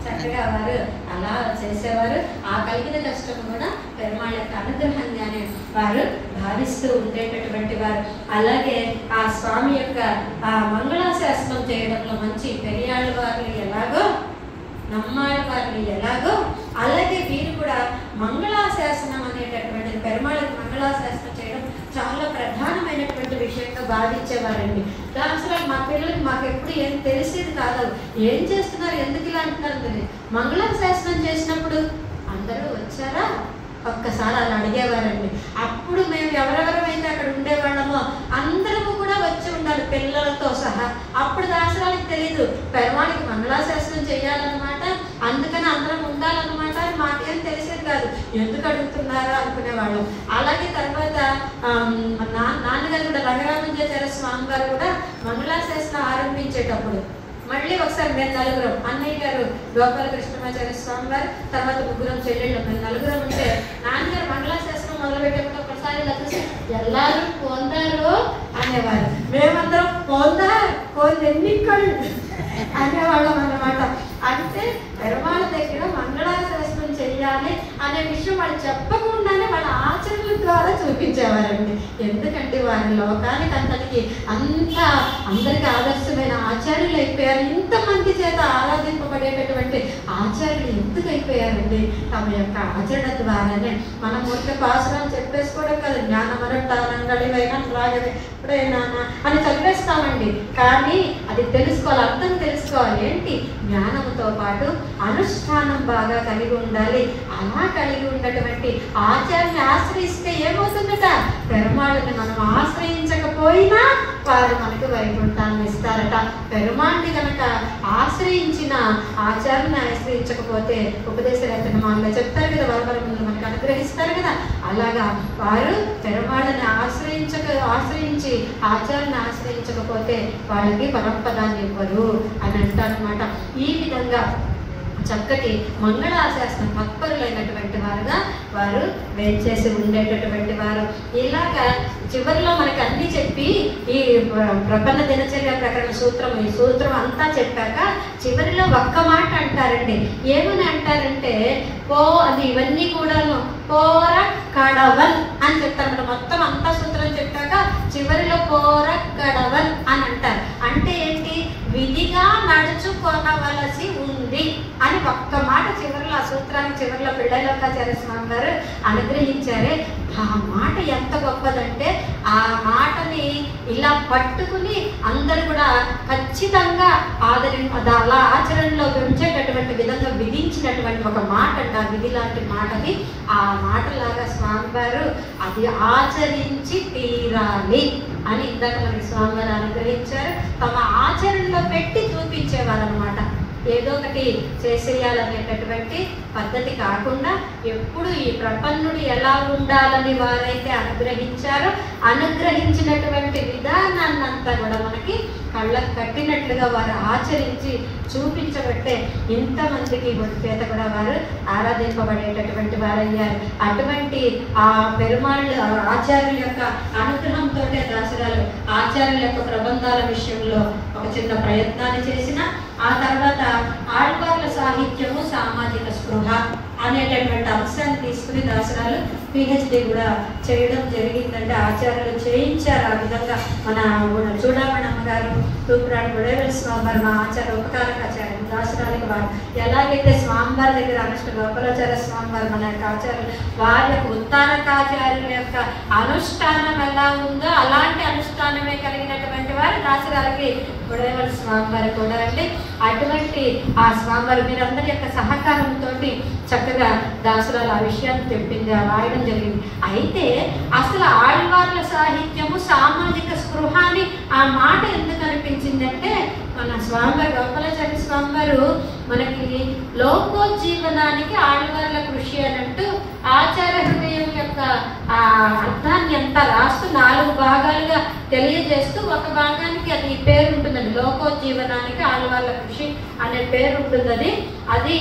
Speaker 1: చక్కగా వారు అలా చేసేవారు ఆ కలిగిన కష్టం కూడా పెరుమాళ యొక్క అనుగ్రహంగానే వారు భావిస్తూ ఉండేటటువంటి వారు అలాగే ఆ స్వామి యొక్క ఆ మంగళాశాసనం చేయడంలో మంచి పెరియాళ్ళ వారు ఎలాగో నమ్మాళ్ళ వారిని ఎలాగో అలాగే వీరు కూడా మంగళాశాసనం అనేటటువంటి పెరుమాళకి మంగళాశాసనం చేయడం చాలా ప్రధానమైనటువంటి విషయంగా భావించేవారండి అసలు మా పిల్లలకి మాకు ఎప్పుడు ఏం తెలిసేది కాదు ఏం చేస్తున్నారు ఎందుకు ఇలా అంటున్నారు తెలియదు. మంగళాశాసనం చేసినప్పుడు అందరూ వచ్చారా ఒక్కసారి అలా అడిగేవారండి అప్పుడు మేము ఎవరెవరైతే అక్కడ ఉండేవాళ్ళమో అందరము కూడా వచ్చి ఉండాలి పిల్లలతో సహా అప్పుడు దాసరాలకు తెలియదు పెరవాడికి మంగళాశాసనం చేయాలన్నమాట అందుకని అందరం ఉండాలన్నమాట అని మాకేం తెలిసేది కాదు ఎందుకు అడుగుతున్నారా అనుకునేవాళ్ళం అలాగే తర్వాత ఆమ్, మా నా నాన్నగారు కూడా రంగరామంజాచార్య స్వామి గారు కూడా మంగళాశాసనం ఆరంభించేటప్పుడు మళ్ళీ ఒకసారి మేము నలుగురం అన్నయ్య గారు గోపాలకృష్ణమాచార్య స్వామి గారు తర్వాత ముగ్గురం చెల్లెళ్ళు మేము నలుగురం ఉంటే నాన్నగారు మంగళాశాసనం మొదలుపెట్టేప్పుడు ఒకసారి ఇలా చూసి ఎల్లారు పోందారు అనేవారు మేమందరం పోందా పోంది ఎన్ని కళ్ళు అనేవాళ్ళం అన్నమాట అంటే పెరమాళ దగ్గర మంగళాశాసనం చెయ్యాలి అనే విషయం వాళ్ళు చెప్పకుండానే వాళ్ళ ఆచరణల ద్వారా చూపించేవారండి ఎందుకంటే వారి లోకానికి అంతటికి అంత అందరికి ఆదర్శమైన ఆచార్యులు అయిపోయారు ఇంతమంది చేత ఆరాధింపబడేటటువంటి ఆచార్యులు ఎందుకు అయిపోయారండి తమ యొక్క ఆచరణ ద్వారానే మనం ఊరికే పాసురాలు చెప్పేసుకోవడం కదా జ్ఞానమరంటారంగడివైనా రాగవే ఇప్పుడే నాన్న అని చదివేస్తామండి కానీ అది తెలుసుకోవాలి అర్థం తెలుసుకోవాలి ఏంటి జ్ఞానంతో పాటు అనుష్ఠానం బాగా కలిగి ఉండాలి అలా కలిగి ఉన్నటువంటి ఆచార్యని ఆశ్రయిస్తే ఏమవుతుందట పెరుమాళ్ళని మనం ఆశ్రయించకపోయినా వారు మనకు వైకుంఠాన్ని ఇస్తారట పెరుమాళ్ళని కనుక ఆశ్రయించిన ఆచార్యని ఆశ్రయించకపోతే ఉపదేశ రత్నమాల్లో చెప్తారు కదా వరవరములు మనకు అనుగ్రహిస్తారు కదా అలాగా వారు పెరుమాళ్ళని ఆశ్రయించక ఆశ్రయించి ఆచార్యని ఆశ్రయించకపోతే వాళ్ళకి పరంపదాన్ని ఇవ్వరు అని అంటారనమాట ఈ విధంగా చక్కటి మంగళాశాసన తత్పరులైనటువంటి వారుగా వారు వేచేసి ఉండేటటువంటి వారు ఇలాగా చివరిలో మనకి అన్ని చెప్పి ఈ ప్ర- ప్రపన్న దినచర్య ప్రకరణ సూత్రం ఈ సూత్రం అంతా చెప్పాక చివరిలో ఒక్క మాట అంటారండి ఏమని అంటారంటే పో అది ఇవన్నీ కూడాను పోర కడవన్ అని చెప్తారు మొత్తం అంతా సూత్రం చెప్పాక చివరిలో పోర కడవన్ అని అంటారు అంటే ఏంటి విధిగా నడుచుకోనవలసి ఉంది అని ఒక్క మాట చివరిలో ఆ సూత్రానికి చివరిలో పిళ్ళలోకాచార్య స్వామి గారు అనుగ్రహించారే ఆ మాట ఎంత గొప్పదంటే ఆ మాటని ఇలా పట్టుకుని అందరూ కూడా ఖచ్చితంగా ఆదరి అది అలా ఆచరణలో ఉంచేటటువంటి విధంగా విధించినటువంటి ఒక మాట అండి ఆ విధి లాంటి మాటని ఆ మాటలాగా స్వామివారు అది ఆచరించి తీరాలి అని ఇందాక మనకి స్వామివారు అనుగ్రహించారు తమ ఆచరణలో పెట్టి చూపించేవారు అనమాట ఏదో ఒకటి చేసేయాలనేటటువంటి పద్ధతి కాకుండా ఎప్పుడు ఈ ప్రపన్నుడు ఎలా ఉండాలని వారైతే అనుగ్రహించారో అనుగ్రహించినటువంటి విధానాన్ని అంతా కూడా మనకి కళ్ళకు కట్టినట్లుగా వారు ఆచరించి చూపించబట్టే ఇంతమందికి ఒడి చేత కూడా వారు ఆరాధింపబడేటటువంటి వారయ్యారు అటువంటి ఆ పెరుమాళ్ళు ఆ ఆచార్యుల యొక్క అనుగ్రహంతో దాసరాలు ఆచార్యుల యొక్క ప్రబంధాల విషయంలో ఒక చిన్న ప్రయత్నాన్ని చేసిన ఆ తర్వాత ఆళ్వార్ల సాహిత్యము సామాజిక స్పృహ అనేటటువంటి అంశాన్ని తీసుకుని దాసరాలు పిహెచ్డి కూడా చేయడం జరిగిందంటే ఆచార్యులు చేయించారు ఆ విధంగా మన చూడమణి అమ్మగారు తూపురాడు గుడేవెల స్వామివారు మా ఆచార్య ఉపకారకాచార్య దాసరాలకి వారు ఎలాగైతే స్వామివారి దగ్గర అనుష్ట గోపాలాచార్య స్వామివారు మన యొక్క ఆచార్యులు వారి యొక్క ఉత్తారకాచార్యుల యొక్క అనుష్ఠానం ఎలా ఉందో అలాంటి అనుష్ఠానమే కలిగినటువంటి వారు దాసరాలకి గుడేవల స్వామివారు కూడా అంటే అటువంటి ఆ స్వామివారు మీరందరి యొక్క సహకారంతో చక్కగా దాసురాలు ఆ విషయాన్ని తెప్పింది ఆ రాయడం జరిగింది అయితే అసలు ఆళ్వార్ల సాహిత్యము సామాజిక స్పృహ అని ఆ మాట ఎందుకు అనిపించిందంటే మన స్వామివారు గోపాలాచార్య స్వామివారు మనకి లోకోజ్జీవనానికి ఆళ్వార్ల కృషి అని అంటూ ఆచార హృదయం యొక్క ఆ అర్థాన్ని అంతా రాస్తూ నాలుగు భాగాలుగా తెలియజేస్తూ ఒక భాగానికి అది పేరు ఉంటుందండి లోకోజ్జీవనానికి ఆళ్వార్ల కృషి అనే పేరు ఉంటుందని అది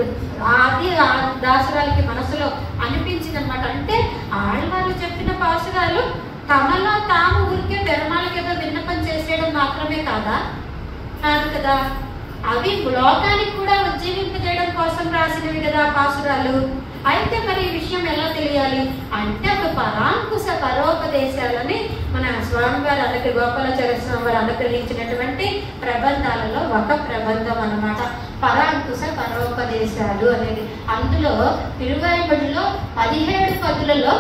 Speaker 1: అది ఆ దాసురాలకి మనసులో అనిపించింది అనమాట అంటే ఆళ్వార్లు చెప్పిన పాసురాలు తమలో తాము ఊరికే పెరమాలకి ఏదో విన్నపం చేసేయడం మాత్రమే కాదా కాదు కదా
Speaker 3: అవి లోకానికి కూడా ఉజ్జీవింపజేయడం కోసం రాసినవి కదా పాసురాలు అయితే మరి ఈ విషయం ఎలా తెలియాలి అంటే ఒక పరాంకుశ పరోపదేశాలని మన స్వామివారు అలాగే గోపాలాచార్య స్వామి వారు అనుగ్రహించినటువంటి ప్రబంధాలలో ఒక ప్రబంధం అన్నమాట పరాంకుశ పరోపదేశాలు అనేది అందులో తిరువాయిబడిలో పదిహేడు పదులలో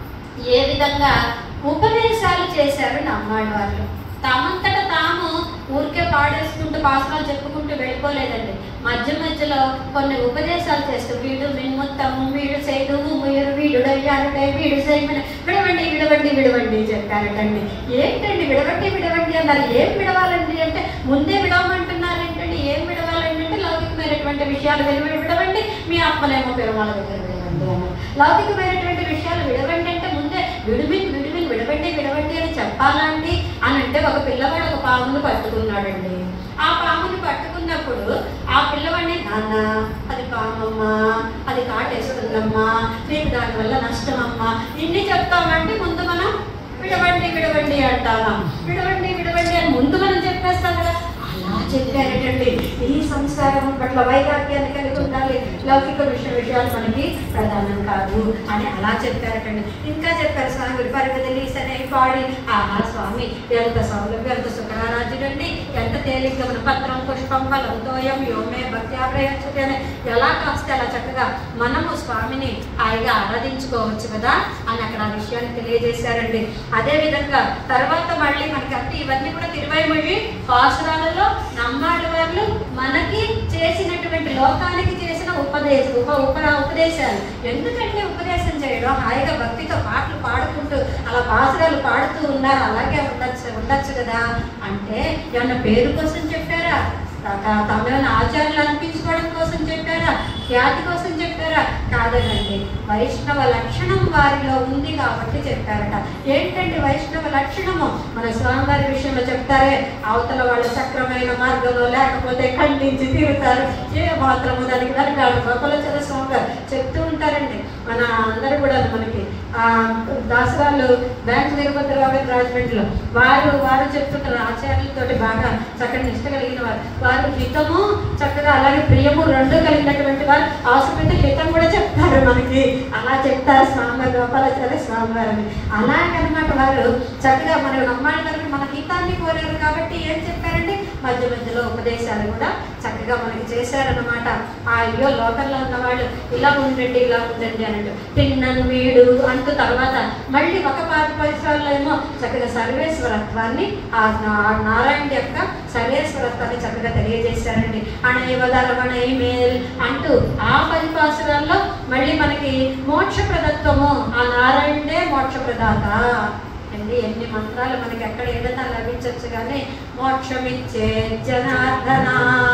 Speaker 3: ఏ విధంగా ఉపదేశాలు చేశారు నమ్మాడు వాళ్ళు తమంతట తాము ఊరికే పాడేసుకుంటూ పాసనాలు చెప్పుకుంటూ వెళ్ళిపోలేదండి మధ్య మధ్యలో కొన్ని ఉపదేశాలు చేస్తూ వీడు మిన్ముత్తము వీడు సేతువు ముయ్యరు వీడు డయ్యారుడే వీడు సైమన విడవండి విడవండి విడవండి చెప్పారటండి ఏంటండి విడవండి విడవండి అన్నారు ఏం విడవాలండి అంటే ముందే విడవమంటున్నారు ఏంటండి ఏం విడవాలండి అంటే లౌకికమైనటువంటి విషయాలు వెలువడి విడవండి మీ ఆత్మలేమో పెరుమాల దగ్గర విడవండి అన్నారు లౌకికమైనటువంటి విషయాలు విడవండి అంటే ముందే విడిమిన్ విడిమిన్ విడవండి విడవండి అని చెప్పాలండి అని అంటే ఒక పిల్లవాడు ఒక పామును పట్టుకున్నాడండి ఆ పాముని పట్టుకున్నప్పుడు ఆ పిల్లవాడిని నాన్న అది పామమ్మా అది కాటేస్తుందమ్మా నీకు దానివల్ల నష్టమమ్మా ఇన్ని చెప్తామంటే ముందు మనం విడవండి విడవండి అంటామా విడవండి విడవండి అని ముందు మనం చెప్పేస్తాం కదా అలా చెప్పారటండి ఈ సంస్కారం పట్ల వైరాగ్యాన్ని కలిగి ఉండాలి లౌకిక విషయ విషయాలు మనకి ప్రధానం కాదు అని అలా చెప్పారటండి ఇంకా చెప్పారు స్వామి పరిమితి సనే పాడి ఆహా స్వామి ఎంత సౌలభ్యం ఎంత సుఖరారాజుడండి ఎంత తేలిగ్గా మన పత్రం పుష్పం ఫలం తోయం యోమే భక్త్యాప్రయోజన అని ఎలా కాస్తే అలా చక్కగా మనము స్వామిని హాయిగా ఆరాధించుకోవచ్చు కదా అని అక్కడ ఆ విషయాన్ని తెలియజేశారండి అదే విధంగా తర్వాత మళ్ళీ మనకి అంటే ఇవన్నీ కూడా తిరువైమొഴി పాసురాలలో నమ్మాడు వాళ్ళు మనకి చేసినటువంటి లోకానికి చేసిన ఉపదేశం ఉప ఉప ఉపదేశాలు ఎందుకంటే ఉపదేశం చేయడం హాయిగా భక్తితో పాటలు పాడుకుంటూ అలా పాసురాలు పాడుతూ ఉన్నారు అలాగే ఉండొచ్చు ఉండొచ్చు కదా అంటే ఏమన్నా పేరు కోసం చెప్పారా త- తమేమైనా ఆచారాలు అనిపించుకోవడం కోసం చెప్పారా ఖ్యాతి కోసం చెప్పారా కాదనండి వైష్ణవ లక్షణం వారిలో ఉంది కాబట్టి చెప్పారట ఏంటండి వైష్ణవ లక్షణము మన స్వామివారి విషయంలో చెప్తారే అవతల వాళ్ళ సక్రమైన మార్గంలో లేకపోతే ఖండించి తీరుతారు ఏ మాత్రము దానికి వెనకాడు గోపాలచంద్ర స్వామి గారు చెప్తూ ఉంటారండి మన అందరూ కూడా మనకి ఆ దాసరాలు బ్యాంక్ వీరభద్రరావు గారు రాజమండ్రిలో వారు వారు చెప్తుంటారు ఆచార్యులతోటి బాగా చక్కటి నిష్ట కలిగిన వారు వారు హితము చక్కగా అలాగే ప్రియము రెండు కలిగినటువంటి వారు అవసరమైతే హితం కూడా చెప్తారు మనకి అలా చెప్తారు స్వామి గోపాలాచార్య స్వామి వారిని అలాగనమాట వారు చక్కగా మన నమ్మాలి గారు మన హితాన్ని కోరారు కాబట్టి ఏం చెప్పారండి మధ్య మధ్యలో ఉపదేశాలు కూడా చక్కగా మనకి చేశారనమాట ఆ అయ్యో లోకల్లో ఉన్న వాళ్ళు ఇలా ఉండండి ఇలా ఉండండి అన్నట్టు తిన్నను వీడు అంటూ తర్వాత మళ్ళీ ఒక పాత పరిసరాల్లో ఏమో చక్కగా సర్వేశ్వరత్వాన్ని ఆ నా- ఆ నారాయణ యొక్క సర్వేశ్వరత్వాన్ని చక్కగా తెలియజేశారండి అణైవదరమణ మేల్ అంటూ ఆ పది పాసురాల్లో మళ్ళీ మనకి మోక్ష ప్రదత్వము ఆ నారాయణే మోక్ష ప్రదాత అండి ఎన్ని మంత్రాలు మనకి ఎక్కడ ఏదైనా లభించవచ్చు కానీ మోక్షమిచ్చే జనార్దన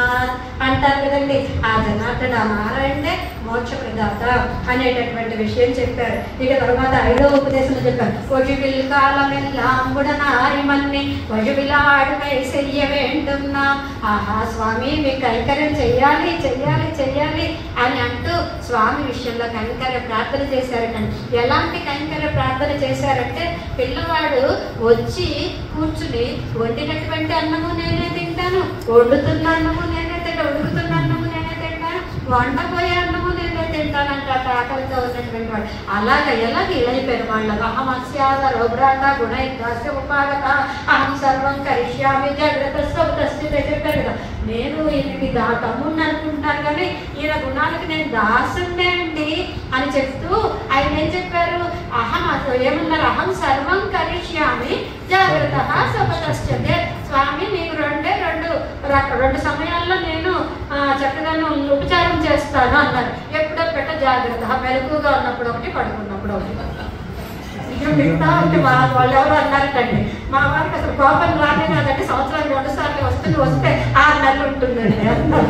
Speaker 3: అంటారు కదండి ఆ జనార్దన నారాయణే మోక్ష ప్రదాత అనేటటువంటి విషయం చెప్పారు ఇక తర్వాత ఐదో ఉపదేశం చెప్పారు ఒజువిల్ కాలమెల్లాం ఉడనారిమన్ని ఒజువిలాడుకై చెయ్య వేంటున్నా ఆహా స్వామి మీ కైకర్యం చెయ్యాలి చెయ్యాలి చెయ్యాలి అని అంటూ స్వామి విషయంలో కైంకర్య ప్రార్థన చేశారటండి ఎలాంటి కైంకర్య ప్రార్థన చేశారంటే పిల్లవాడు వచ్చి కూర్చుని వండినటువంటి అన్నము నేనే తింటాను వండుతున్న అన్నము నేనే తింటా ఉడుకుతున్న అన్నము నేనే తింటాను వండపోయే అన్నము నేనే తింటాను అంటే అట్లా ఆకలితో ఉన్నటువంటి వాడు అలాగ ఎలాగ ఇలైపోయిన వాళ్ళు అహం అస్యాద రోబ్రాట గుణ దాస్య ఉపాగత అహం సర్వం కరిష్యామి జాగ్రత్త సౌతస్థిత చెప్పారు కదా నేను ఈయనకి దా తమ్ముడిని అనుకుంటున్నాను కానీ ఈయన గుణాలకి నేను దాసుండే అండి అని చెప్తూ ఆయన ఏం చెప్పారు అహం అసలు ఏమన్నారు అహం సర్వం కరిష్యామి జాగ్రత్త సపతశ్చతే స్వామి నీకు రెండే రెండు రక- రెండు సమయాల్లో నేను ఆ, చక్కగాను ఉపచారం చేస్తాను అన్నారు ఎప్పుడో పెట్ట జాగ్రత్త మెలకుగా ఉన్నప్పుడు ఒకటి పడుకున్నప్పుడు ఒకటి ఇక మిగతా ఉంటే మా వాళ్ళు ఎవరు అన్నారటండి మా వారికి అసలు కోపం రానే కాదంటే సంవత్సరానికి రెండు సార్లు వస్తుంది వస్తే ఆరు నెలలు ఉంటుందండి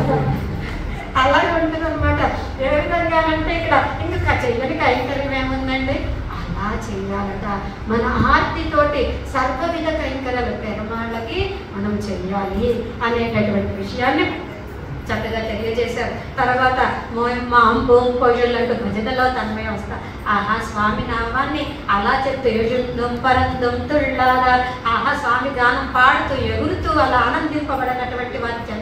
Speaker 3: అలాగే ఉంటుంది అనమాట ఏ విధంగా అంటే ఇక్కడ ఇంకా చెయ్యని కైంకర్యం ఏముందండి అలా చెయ్యాలట మన ఆర్తితోటి సర్వవిధ కైంకర్యాలు పెరమాళ్ళకి మనం చెయ్యాలి అనేటటువంటి విషయాన్ని చక్కగా తెలియజేశారు తర్వాత మాం భూం పొజులు అంటూ భజనలో తన్మయం వస్తా ఆహా స్వామి నామాన్ని అలా చెప్తూ యుజుందం పరందం తుళ్ళారా ఆహా స్వామి గానం పాడుతూ ఎగురుతూ అలా ఆనందింపబడినటువంటి వారి జన్మ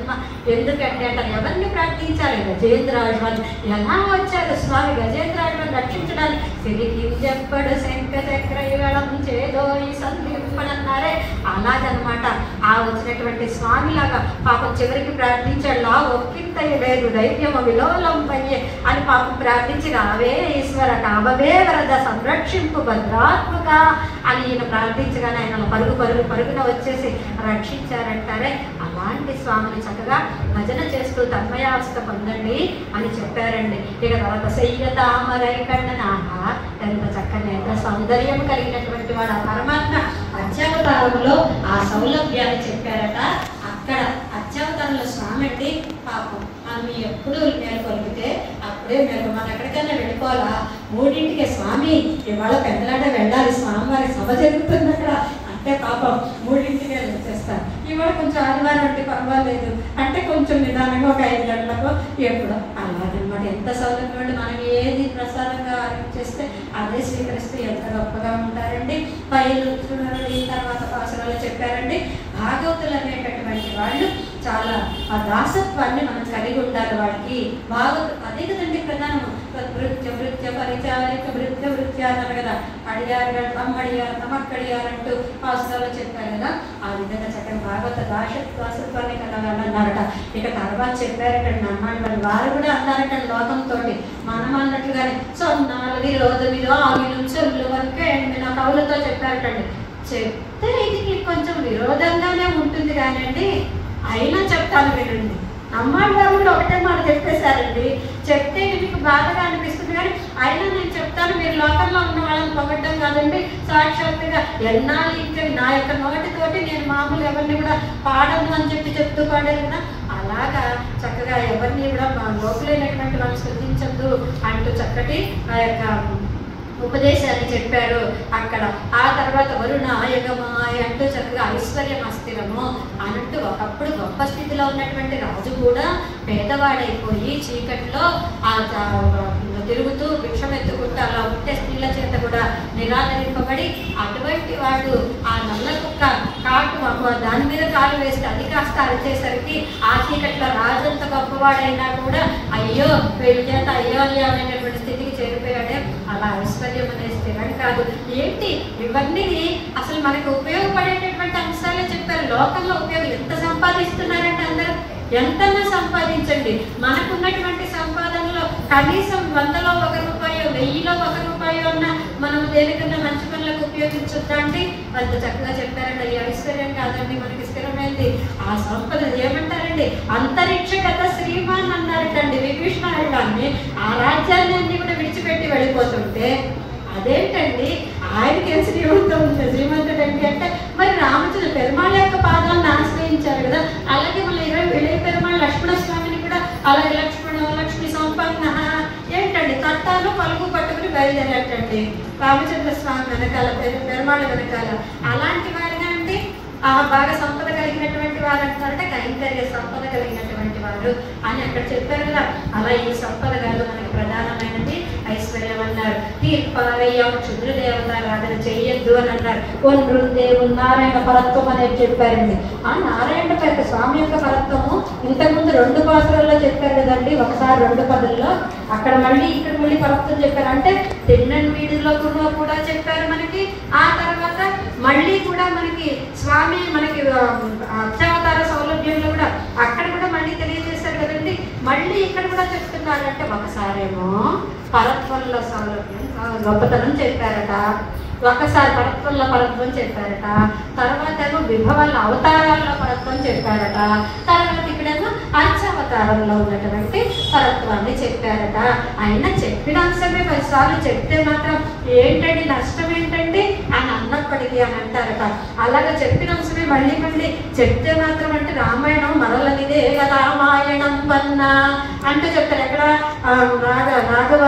Speaker 1: ఎందుకంటే అంటారు ఎవరిని ప్రార్థించాలి గజేంద్రాజువాన్ని ఎలా వచ్చారు స్వామి గజేంద్రాజువాన్ని రక్షించడానికి సిరికింజెప్పడు శంఖ చక్రయుగళం చేదో ఈ సంధింపడన్నారే అలాగనమాట ఆ వచ్చినటువంటి స్వామిలాగా పాపం చివరికి ప్రార్థించాడు లా ఒక్కింతయ్య లేదు ధైర్యం విలోలంపయ్యే అని పాపం ప్రార్థించి రావే ఈశ్వర కావవే వరద సంరక్షింపు భద్రాత్మక అని ఈయన ప్రార్థించగానే ఆయన పరుగు పరుగు పరుగున వచ్చేసి రక్షించారంటారే అలాంటి స్వామిని చక్కగా భజన చేస్తూ తన్మయావస్థ పొందండి అని చెప్పారండి ఇక తర్వాత శయ్య తామరై కన్ననాహ ఎంత చక్కని ఎంత సౌందర్యం కలిగినటువంటి వాడు ఆ పరమాత్మ అత్యవతారంలో ఆ సౌలభ్యాన్ని చెప్పారట అక్కడ అత్యవతారంలో స్వామి అండి పాపం మనం ఎప్పుడు మేలుకొలిపితే అప్పుడే మేలు మనం ఎక్కడికైనా వెళ్ళిపోవాలా మూడింటికి స్వామి ఇవాళ పెద్దలాట వెళ్ళాలి స్వామివారి సభ జరుగుతుంది అక్కడ అంటే పాపం మూడింటికి వెళ్ళి వచ్చేస్తాను ఇవాళ కొంచెం ఆదివారం అంటే పర్వాలేదు అంటే కొంచెం నిదానంగా ఒక ఐదు గంటలకు ఎప్పుడో అలాగనమాట ఎంత సౌలభ్యం ఉంటే మనం ఏది ప్రసాదంగా చేస్తే అదే స్వీకరిస్తూ ఎంత గొప్పగా ఉంటారండి పైలు చూడండి ఈ తర్వాత పాసరాలు చెప్పారండి భాగవతులు అనేటటువంటి వాళ్ళు చాలా ఆ దాసత్వాన్ని మనం కలిగి ఉండాలి వాళ్ళకి భాగవత అదే కదండి ప్రధానము వృత్య వృత్య పరిచారిక వృత్య వృత్య అన్నారు కదా అడిగారు అమ్మడియారు తమక్కడియారు అంటూ పాసరాలు చెప్పారు కదా ఆ విధంగా చక్కని భాగవత దాస దాసత్వాన్ని కలగాలన్నారట ఇక తర్వాత చెప్పారట నమ్మాలి వాళ్ళు వారు కూడా అన్నారట లోకంతో మనం అన్నట్లుగానే సొన్నాలు రోజు మీద ఆగిలు చెల్లు వరకే నా కవులతో చెప్పారటండి చెప్తే ఇది మీకు కొంచెం విరోధంగానే ఉంటుంది కానండి అయినా చెప్తాను వినండి అమ్మాయి గారు కూడా ఒకటే మాట చెప్పేశారండి చెప్తే ఇది మీకు బాధగా అనిపిస్తుంది కానీ అయినా నేను చెప్తాను మీరు లోకంలో ఉన్న వాళ్ళని పొగడ్డం కాదండి సాక్షాత్తుగా ఎన్నాళ్ళు ఇంకా నా యొక్క నోటితోటి నేను మామూలు ఎవరిని కూడా పాడను అని చెప్పి చెప్తూ పాడారు కదా అలాగా చక్కగా ఎవరిని కూడా మా లోపలైనటువంటి వాళ్ళు శ్రద్ధించద్దు అంటూ చక్కటి ఆ యొక్క ఉపదేశాన్ని చెప్పారు అక్కడ ఆ తర్వాత వరుణ యగమాయ అంటూ చక్కగా ఐశ్వర్యం అస్థిరము అన్నట్టు ఒకప్పుడు గొప్ప స్థితిలో ఉన్నటువంటి రాజు కూడా పేదవాడైపోయి చీకట్లో ఆ త- తిరుగుతూ భిక్షం ఎత్తుకుంటూ అలా ఉంటే స్త్రీల చేత కూడా నిరాదరింపబడి అటువంటి వాడు ఆ నల్ల కుక్క కాటు ఒక దాని మీద కాలు వేస్తే అది కాస్త అరిచేసరికి ఆ చీకట్లో రాజంత గొప్పవాడైనా కూడా అయ్యో వీళ్ళ చేత అయ్యో అయ్యో అనేటటువంటి స్థితికి చేరిపోయాడే అలా ఐశ్వర్యం అనేది స్థిరం కాదు ఏంటి ఇవన్నీ అసలు మనకు ఉపయోగపడేటటువంటి అంశాలే చెప్పారు లోకంలో ఉపయోగం ఎంత సంపాదిస్తున్నారంటే అందరూ ఎంతన్నా సంపాదించండి మనకున్నటువంటి సంపాదనలో కనీసం వందలో ఒక రూపాయో వెయ్యిలో ఒక రూపాయో అన్న మనం దేనికన్నా మంచి పనులకు ఉపయోగించొద్దా అంటే అంత చక్కగా చెప్పారండి ఈ ఐశ్వర్యం కాదండి మనకి స్థిరమైంది ఆ సంపద ఏమంటారండి అంతరిక్షగత శ్రీమాన్ అన్నారటండి విభీషణాయుడాన్ని ఆ రాజ్యాన్ని అన్ని కూడా విడిచిపెట్టి వెళ్ళిపోతుంటే అదేంటండి ఆయనకి ఏం శ్రీమంతం ఉంది శ్రీమంతుడు ఏంటి అంటే మరి రామచంద్ర పెరుమాళ యొక్క పాదాలను ఆశ్రయించారు కదా అలాగే మన ఇరవై విలయ పెరుమాళ లక్ష్మణ స్వామిని కూడా అలాగే లక్ష్మణ లక్ష్మి సంపన్న ఏంటండి తట్టాలు పలుగు పట్టుకుని బయలుదేరటండి రామచంద్ర స్వామి వెనకాల పెరు- పెరుమాళ వెనకాల అలాంటి వారిగా అండి ఆ బాగా సంపద కలిగినటువంటి వారు అంటారంటే కైంకర్య సంపద కలిగినటువంటి వారు అని అక్కడ చెప్పారు కదా అలా ఈ సంపద కాదు మనకి ప్రధానమైనది ఐశ్వర్యం అన్నారు తీర్పాలయ్య క్షుద్రదేవత ఆరాధన చేయొద్దు అని అన్నారు ఓ నృదేవుడు నారాయణ పరత్వం అనేది చెప్పారండి ఆ నారాయణ యొక్క స్వామి యొక్క పరత్వము ఇంతకుముందు రెండు పాత్రల్లో చెప్పారు కదండి ఒకసారి రెండు పదుల్లో అక్కడ మళ్ళీ ఇక్కడ మళ్ళీ పరత్వం చెప్పారు అంటే తిన్నని వీడిలో కూడా కూడా చెప్పారు మనకి ఆ తర్వాత మళ్ళీ కూడా మనకి స్వామి మనకి ఆ, అత్యవతార సౌలభ్యంలో కూడా అక్కడ కూడా మళ్ళీ తెలియజేశారు కదండి మళ్ళీ ఇక్కడ కూడా చెప్తున్నారు అంటే ఒకసారేమో పరత్వంలో సౌలభ్యం ఆ, గొప్పతనం చెప్పారట ఒకసారి పరత్వంలో పరత్వం చెప్పారట తర్వాత ఏమో విభవాల అవతారాల్లో పరత్వం చెప్పారట తర్వాత ఇక్కడేమో అర్చావతారంలో ఉన్నటువంటి పరత్వాన్ని చెప్పారట ఆయన చెప్పిన అంశమే పదిసార్లు చెప్తే మాత్రం ఏంటండి నష్టం ఏంటండి అని అన్నప్పటికీ అని అంటారట అలాగా చెప్పిన అంశమే మళ్ళీ మళ్ళీ చెప్తే మాత్రం అంటే రామాయణం మరలనిదే రామాయణం వన్న అంటూ చెప్తారు ఎక్కడ ఆ, రాఘ రాఘవ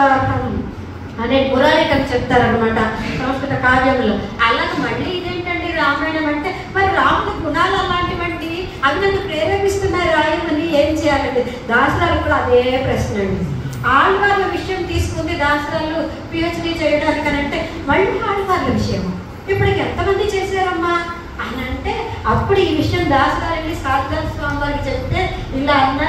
Speaker 1: అనే పురాణికం చెప్తారనమాట సంస్కృత కావ్యంలో అలాగే మళ్ళీ ఇదేంటండి రామాయణం అంటే మరి రాముడి గుణాలు అలాంటివంటి అవి నన్ను ప్రేరేపిస్తున్నాయి రాయమని ఏం చేయాలండి దాసరాలు కూడా అదే ప్రశ్న అండి ఆళ్వార్ల విషయం తీసుకుంది దాసరాలు పిహెచ్డి చేయడానికి అని అంటే మళ్ళీ ఆళ్వార్ల విషయం ఇప్పటికి ఎంతమంది చేశారమ్మా అని అంటే అప్పుడు ఈ విషయం దాసరాలు వెళ్ళి సాక్షాత్ స్వామి వారికి చెప్తే ఇలా అన్న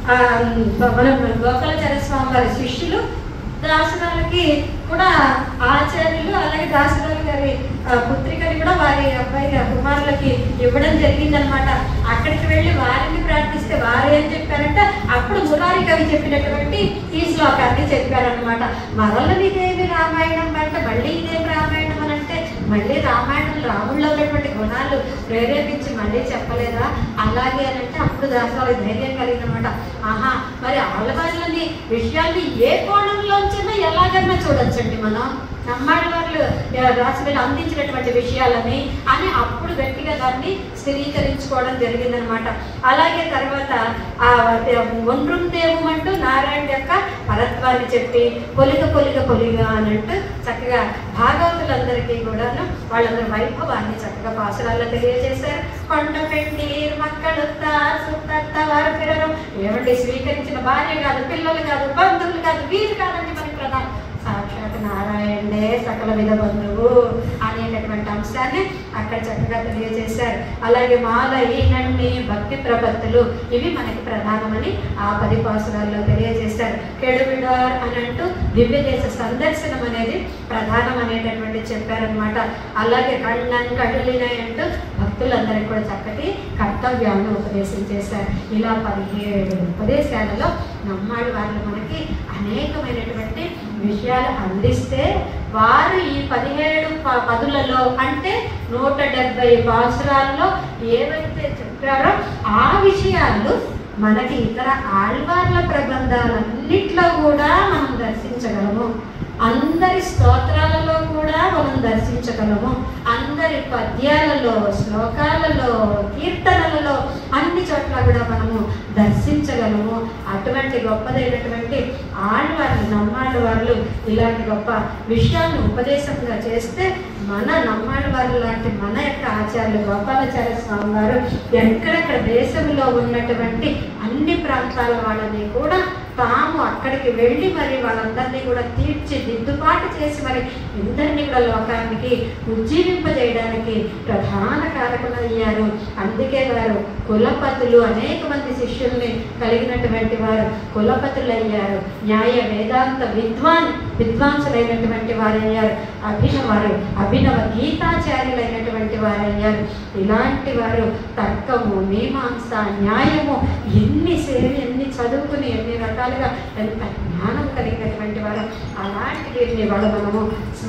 Speaker 1: ఆ, మన గోపాలచార్య స్వామి వారి శిష్యులు దాసరాలకి కూడా ఆచార్యులు అలాగే దాసరాలు గారి ఆ, పుత్రికని కూడా వారి అబ్బాయి గారి కుమారులకి ఇవ్వడం జరిగిందనమాట అక్కడికి వెళ్ళి వారిని ప్రార్థిస్తే వారు ఏం చెప్పారంటే అప్పుడు మురారి కవి చెప్పినటువంటి ఈ శ్లోకాన్ని చెప్పారనమాట మరలనిదేమి రామాయణం అంటే మళ్ళీ ఇదేం రామాయణం అని అంటే మళ్ళీ రామాయణం రాముల్లో ఉన్నటువంటి గుణాలు ప్రేరేపించి మళ్ళీ చెప్పలేదా అలాగే అని అంటే అప్పుడు దాసాలు ధైర్యం కలిగిందనమాట ఆహా మరి ఆళ్ళవాళ్ళని విషయాల్ని ఏ కోణంలోంచైనా ఎలాగైనా చూడొచ్చండి మనం నమ్మాడి వాళ్ళు రాసి వీళ్ళు అందించినటువంటి విషయాలని అని అప్పుడు గట్టిగా దాన్ని స్థిరీకరించుకోవడం జరిగిందనమాట అలాగే తర్వాత ఆ ఒండ్రం దేవమంటూ నారాయణ యొక్క పరత్వాన్ని చెప్పి పొలిక పొలిక పొలిగా అనంటూ చక్కగా భాగవతులందరికీ కూడాను వాళ్ళందరి వైభవాన్ని చక్కగా పాసురాల్లో తెలియజేశారు కొండ పెట్టి మక్కలు వారు పిల్లలు ఏమండి స్వీకరించిన భార్య కాదు పిల్లలు కాదు బంధువులు కాదు వీరు కాదండి మనకి ప్రధానం సాక్షాత్ నారాయణే సకల విధ బంధువు అనేటటువంటి అంశాన్ని అక్కడ చక్కగా తెలియజేశారు అలాగే మాల ఈనండి భక్తి ప్రపత్తులు ఇవి మనకి ప్రధానమని ఆ పది పాసురాల్లో తెలియజేశారు కెడువిడార్ అని అంటూ దివ్య దేశ సందర్శనం అనేది ప్రధానం అనేటటువంటి చెప్పారనమాట అలాగే కళ్ళన్ కడులినాయి అంటూ భక్తులందరికీ కూడా చక్కటి కర్తవ్యాన్ని ఉపదేశం చేశారు ఇలా పదిహేడు ఉపదేశాలలో నమ్మాడు వాళ్ళు మనకి అనేకమైనటువంటి విషయాలు అందిస్తే వారు ఈ పదిహేడు ప- పదులలో అంటే నూట డెబ్బై పాసురాల్లో ఏవైతే చెప్పారో ఆ విషయాలు మనకి ఇతర ఆళ్వార్ల ప్రబంధాలన్నిట్లో కూడా మనం దర్శించగలము అందరి స్తోత్రాలలో కూడా మనం దర్శించగలము అందరి పద్యాలలో శ్లోకాలలో కీర్తనలలో అన్ని చోట్ల కూడా మనము దర్శించగలము అటువంటి గొప్పదైనటువంటి ఆడవాళ్ళు నమ్మాళ్ళ వాళ్ళు ఇలాంటి గొప్ప విషయాలను ఉపదేశంగా చేస్తే మన నమ్మాళ్ళ వాళ్ళు లాంటి మన యొక్క ఆచార్యులు గోపాలాచార్య స్వామి వారు ఎక్కడెక్కడ దేశంలో ఉన్నటువంటి అన్ని ప్రాంతాల వాళ్ళని కూడా తాము అక్కడికి వెళ్ళి మరి వాళ్ళందరినీ కూడా తీర్చి దిద్దుబాటు చేసి మరి ఇందరినీ కూడా లోకానికి ఉజ్జీవింపజేయడానికి ప్రధాన కారకులు అయ్యారు అందుకే వారు కులపతులు అనేక మంది శిష్యుల్ని కలిగినటువంటి వారు కులపతులు అయ్యారు న్యాయ వేదాంత విద్వాన్ విద్వాంసులైనటువంటి వారు అయ్యారు అభినవారు అభినవ గీతాచార్యులైనటువంటి వారు అయ్యారు ఇలాంటి వారు తర్కము మీమాంస న్యాయము ఎన్ని సేవి ఎన్ని చదువుకుని ఎన్ని రకాలుగా ఎంత జ్ఞానం కలిగినటువంటి వారు అలాంటి వీరిని వాళ్ళు మనము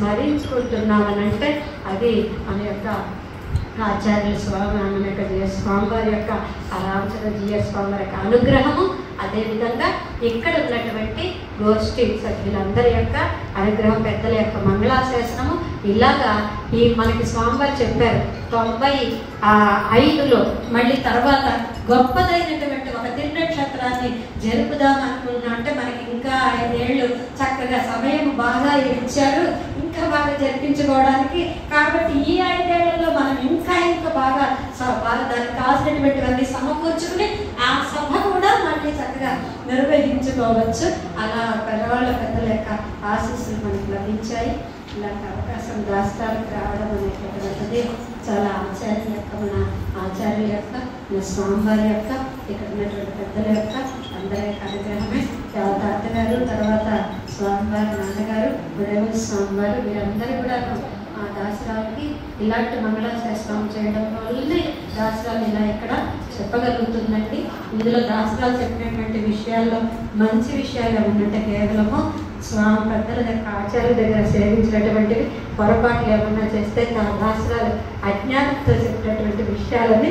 Speaker 1: స్మరించుకుంటున్నామనంటే అది మన యొక్క ఆచార్యుల స్వామి మన యొక్క జిఎస్ స్వామి వారి యొక్క ఆ రామచంద్ర జిఎస్ స్వామి వారి యొక్క అనుగ్రహము అదేవిధంగా ఇక్కడ ఉన్నటువంటి గోష్ఠి సభ్యులందరి యొక్క అనుగ్రహం పెద్దల యొక్క మంగళాశాసనము ఇలాగా ఈ మనకి స్వామివారు చెప్పారు తొంభై ఆ, ఐదులో మళ్ళీ తర్వాత గొప్పదైనటువంటి ఒక తిరునక్షత్రాన్ని జరుపుదాం అనుకున్నా అంటే మనకి ఇంకా ఐదేళ్ళు చక్కగా సమయం బాగా ఇచ్చారు ఇంకా బాగా జరిపించుకోవడానికి కాబట్టి ఈ ఐదేళ్లలో మనం ఇంకా ఇంకా బాగా స- బాగా దానికి కావాల్సినటువంటివన్నీ సమకూర్చుకుని ఆ సభ కూడా మళ్ళీ చక్కగా నిర్వహించుకోవచ్చు అలా పెద్దవాళ్ళ పెద్దల యొక్క ఆశీస్సులు మనకు లభించాయి ఇలాంటి అవకాశం రాష్ట్రాలకు రావడం అనేటటువంటిది చాలా ఆచార్య యొక్క మన ఆచార్యుల యొక్క మన స్వామివారి యొక్క ఇక్కడ ఉన్నటువంటి పెద్దల యొక్క అందరి యొక్క అనుగ్రహమే తా- తాతగారు తర్వాత స్వామివారి నాన్నగారు గుడేవ స్వామివారు వీరందరూ కూడా ఆ దాసరాలకి ఇలాంటి మంగళాశాస్త్రం చేయడం వల్లనే దాసరాలు ఇలా ఇక్కడ చెప్పగలుగుతుందండి ఇందులో దాసరాలు చెప్పినటువంటి విషయాల్లో మంచి విషయాలు ఏమన్నంటే కేవలము స్వామి పెద్దల యొక్క ఆచార్య దగ్గర సేవించినటువంటివి పొరపాట్లు ఏమన్నా చేస్తే నా దాసరాలు అజ్ఞానంతో చెప్పినటువంటి విషయాలని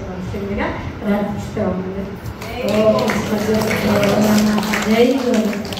Speaker 1: క్షమించవలసిందిగా ప్రార్థిస్తూ ఉన్నది ఓం సద్గురు నమః. జై గురు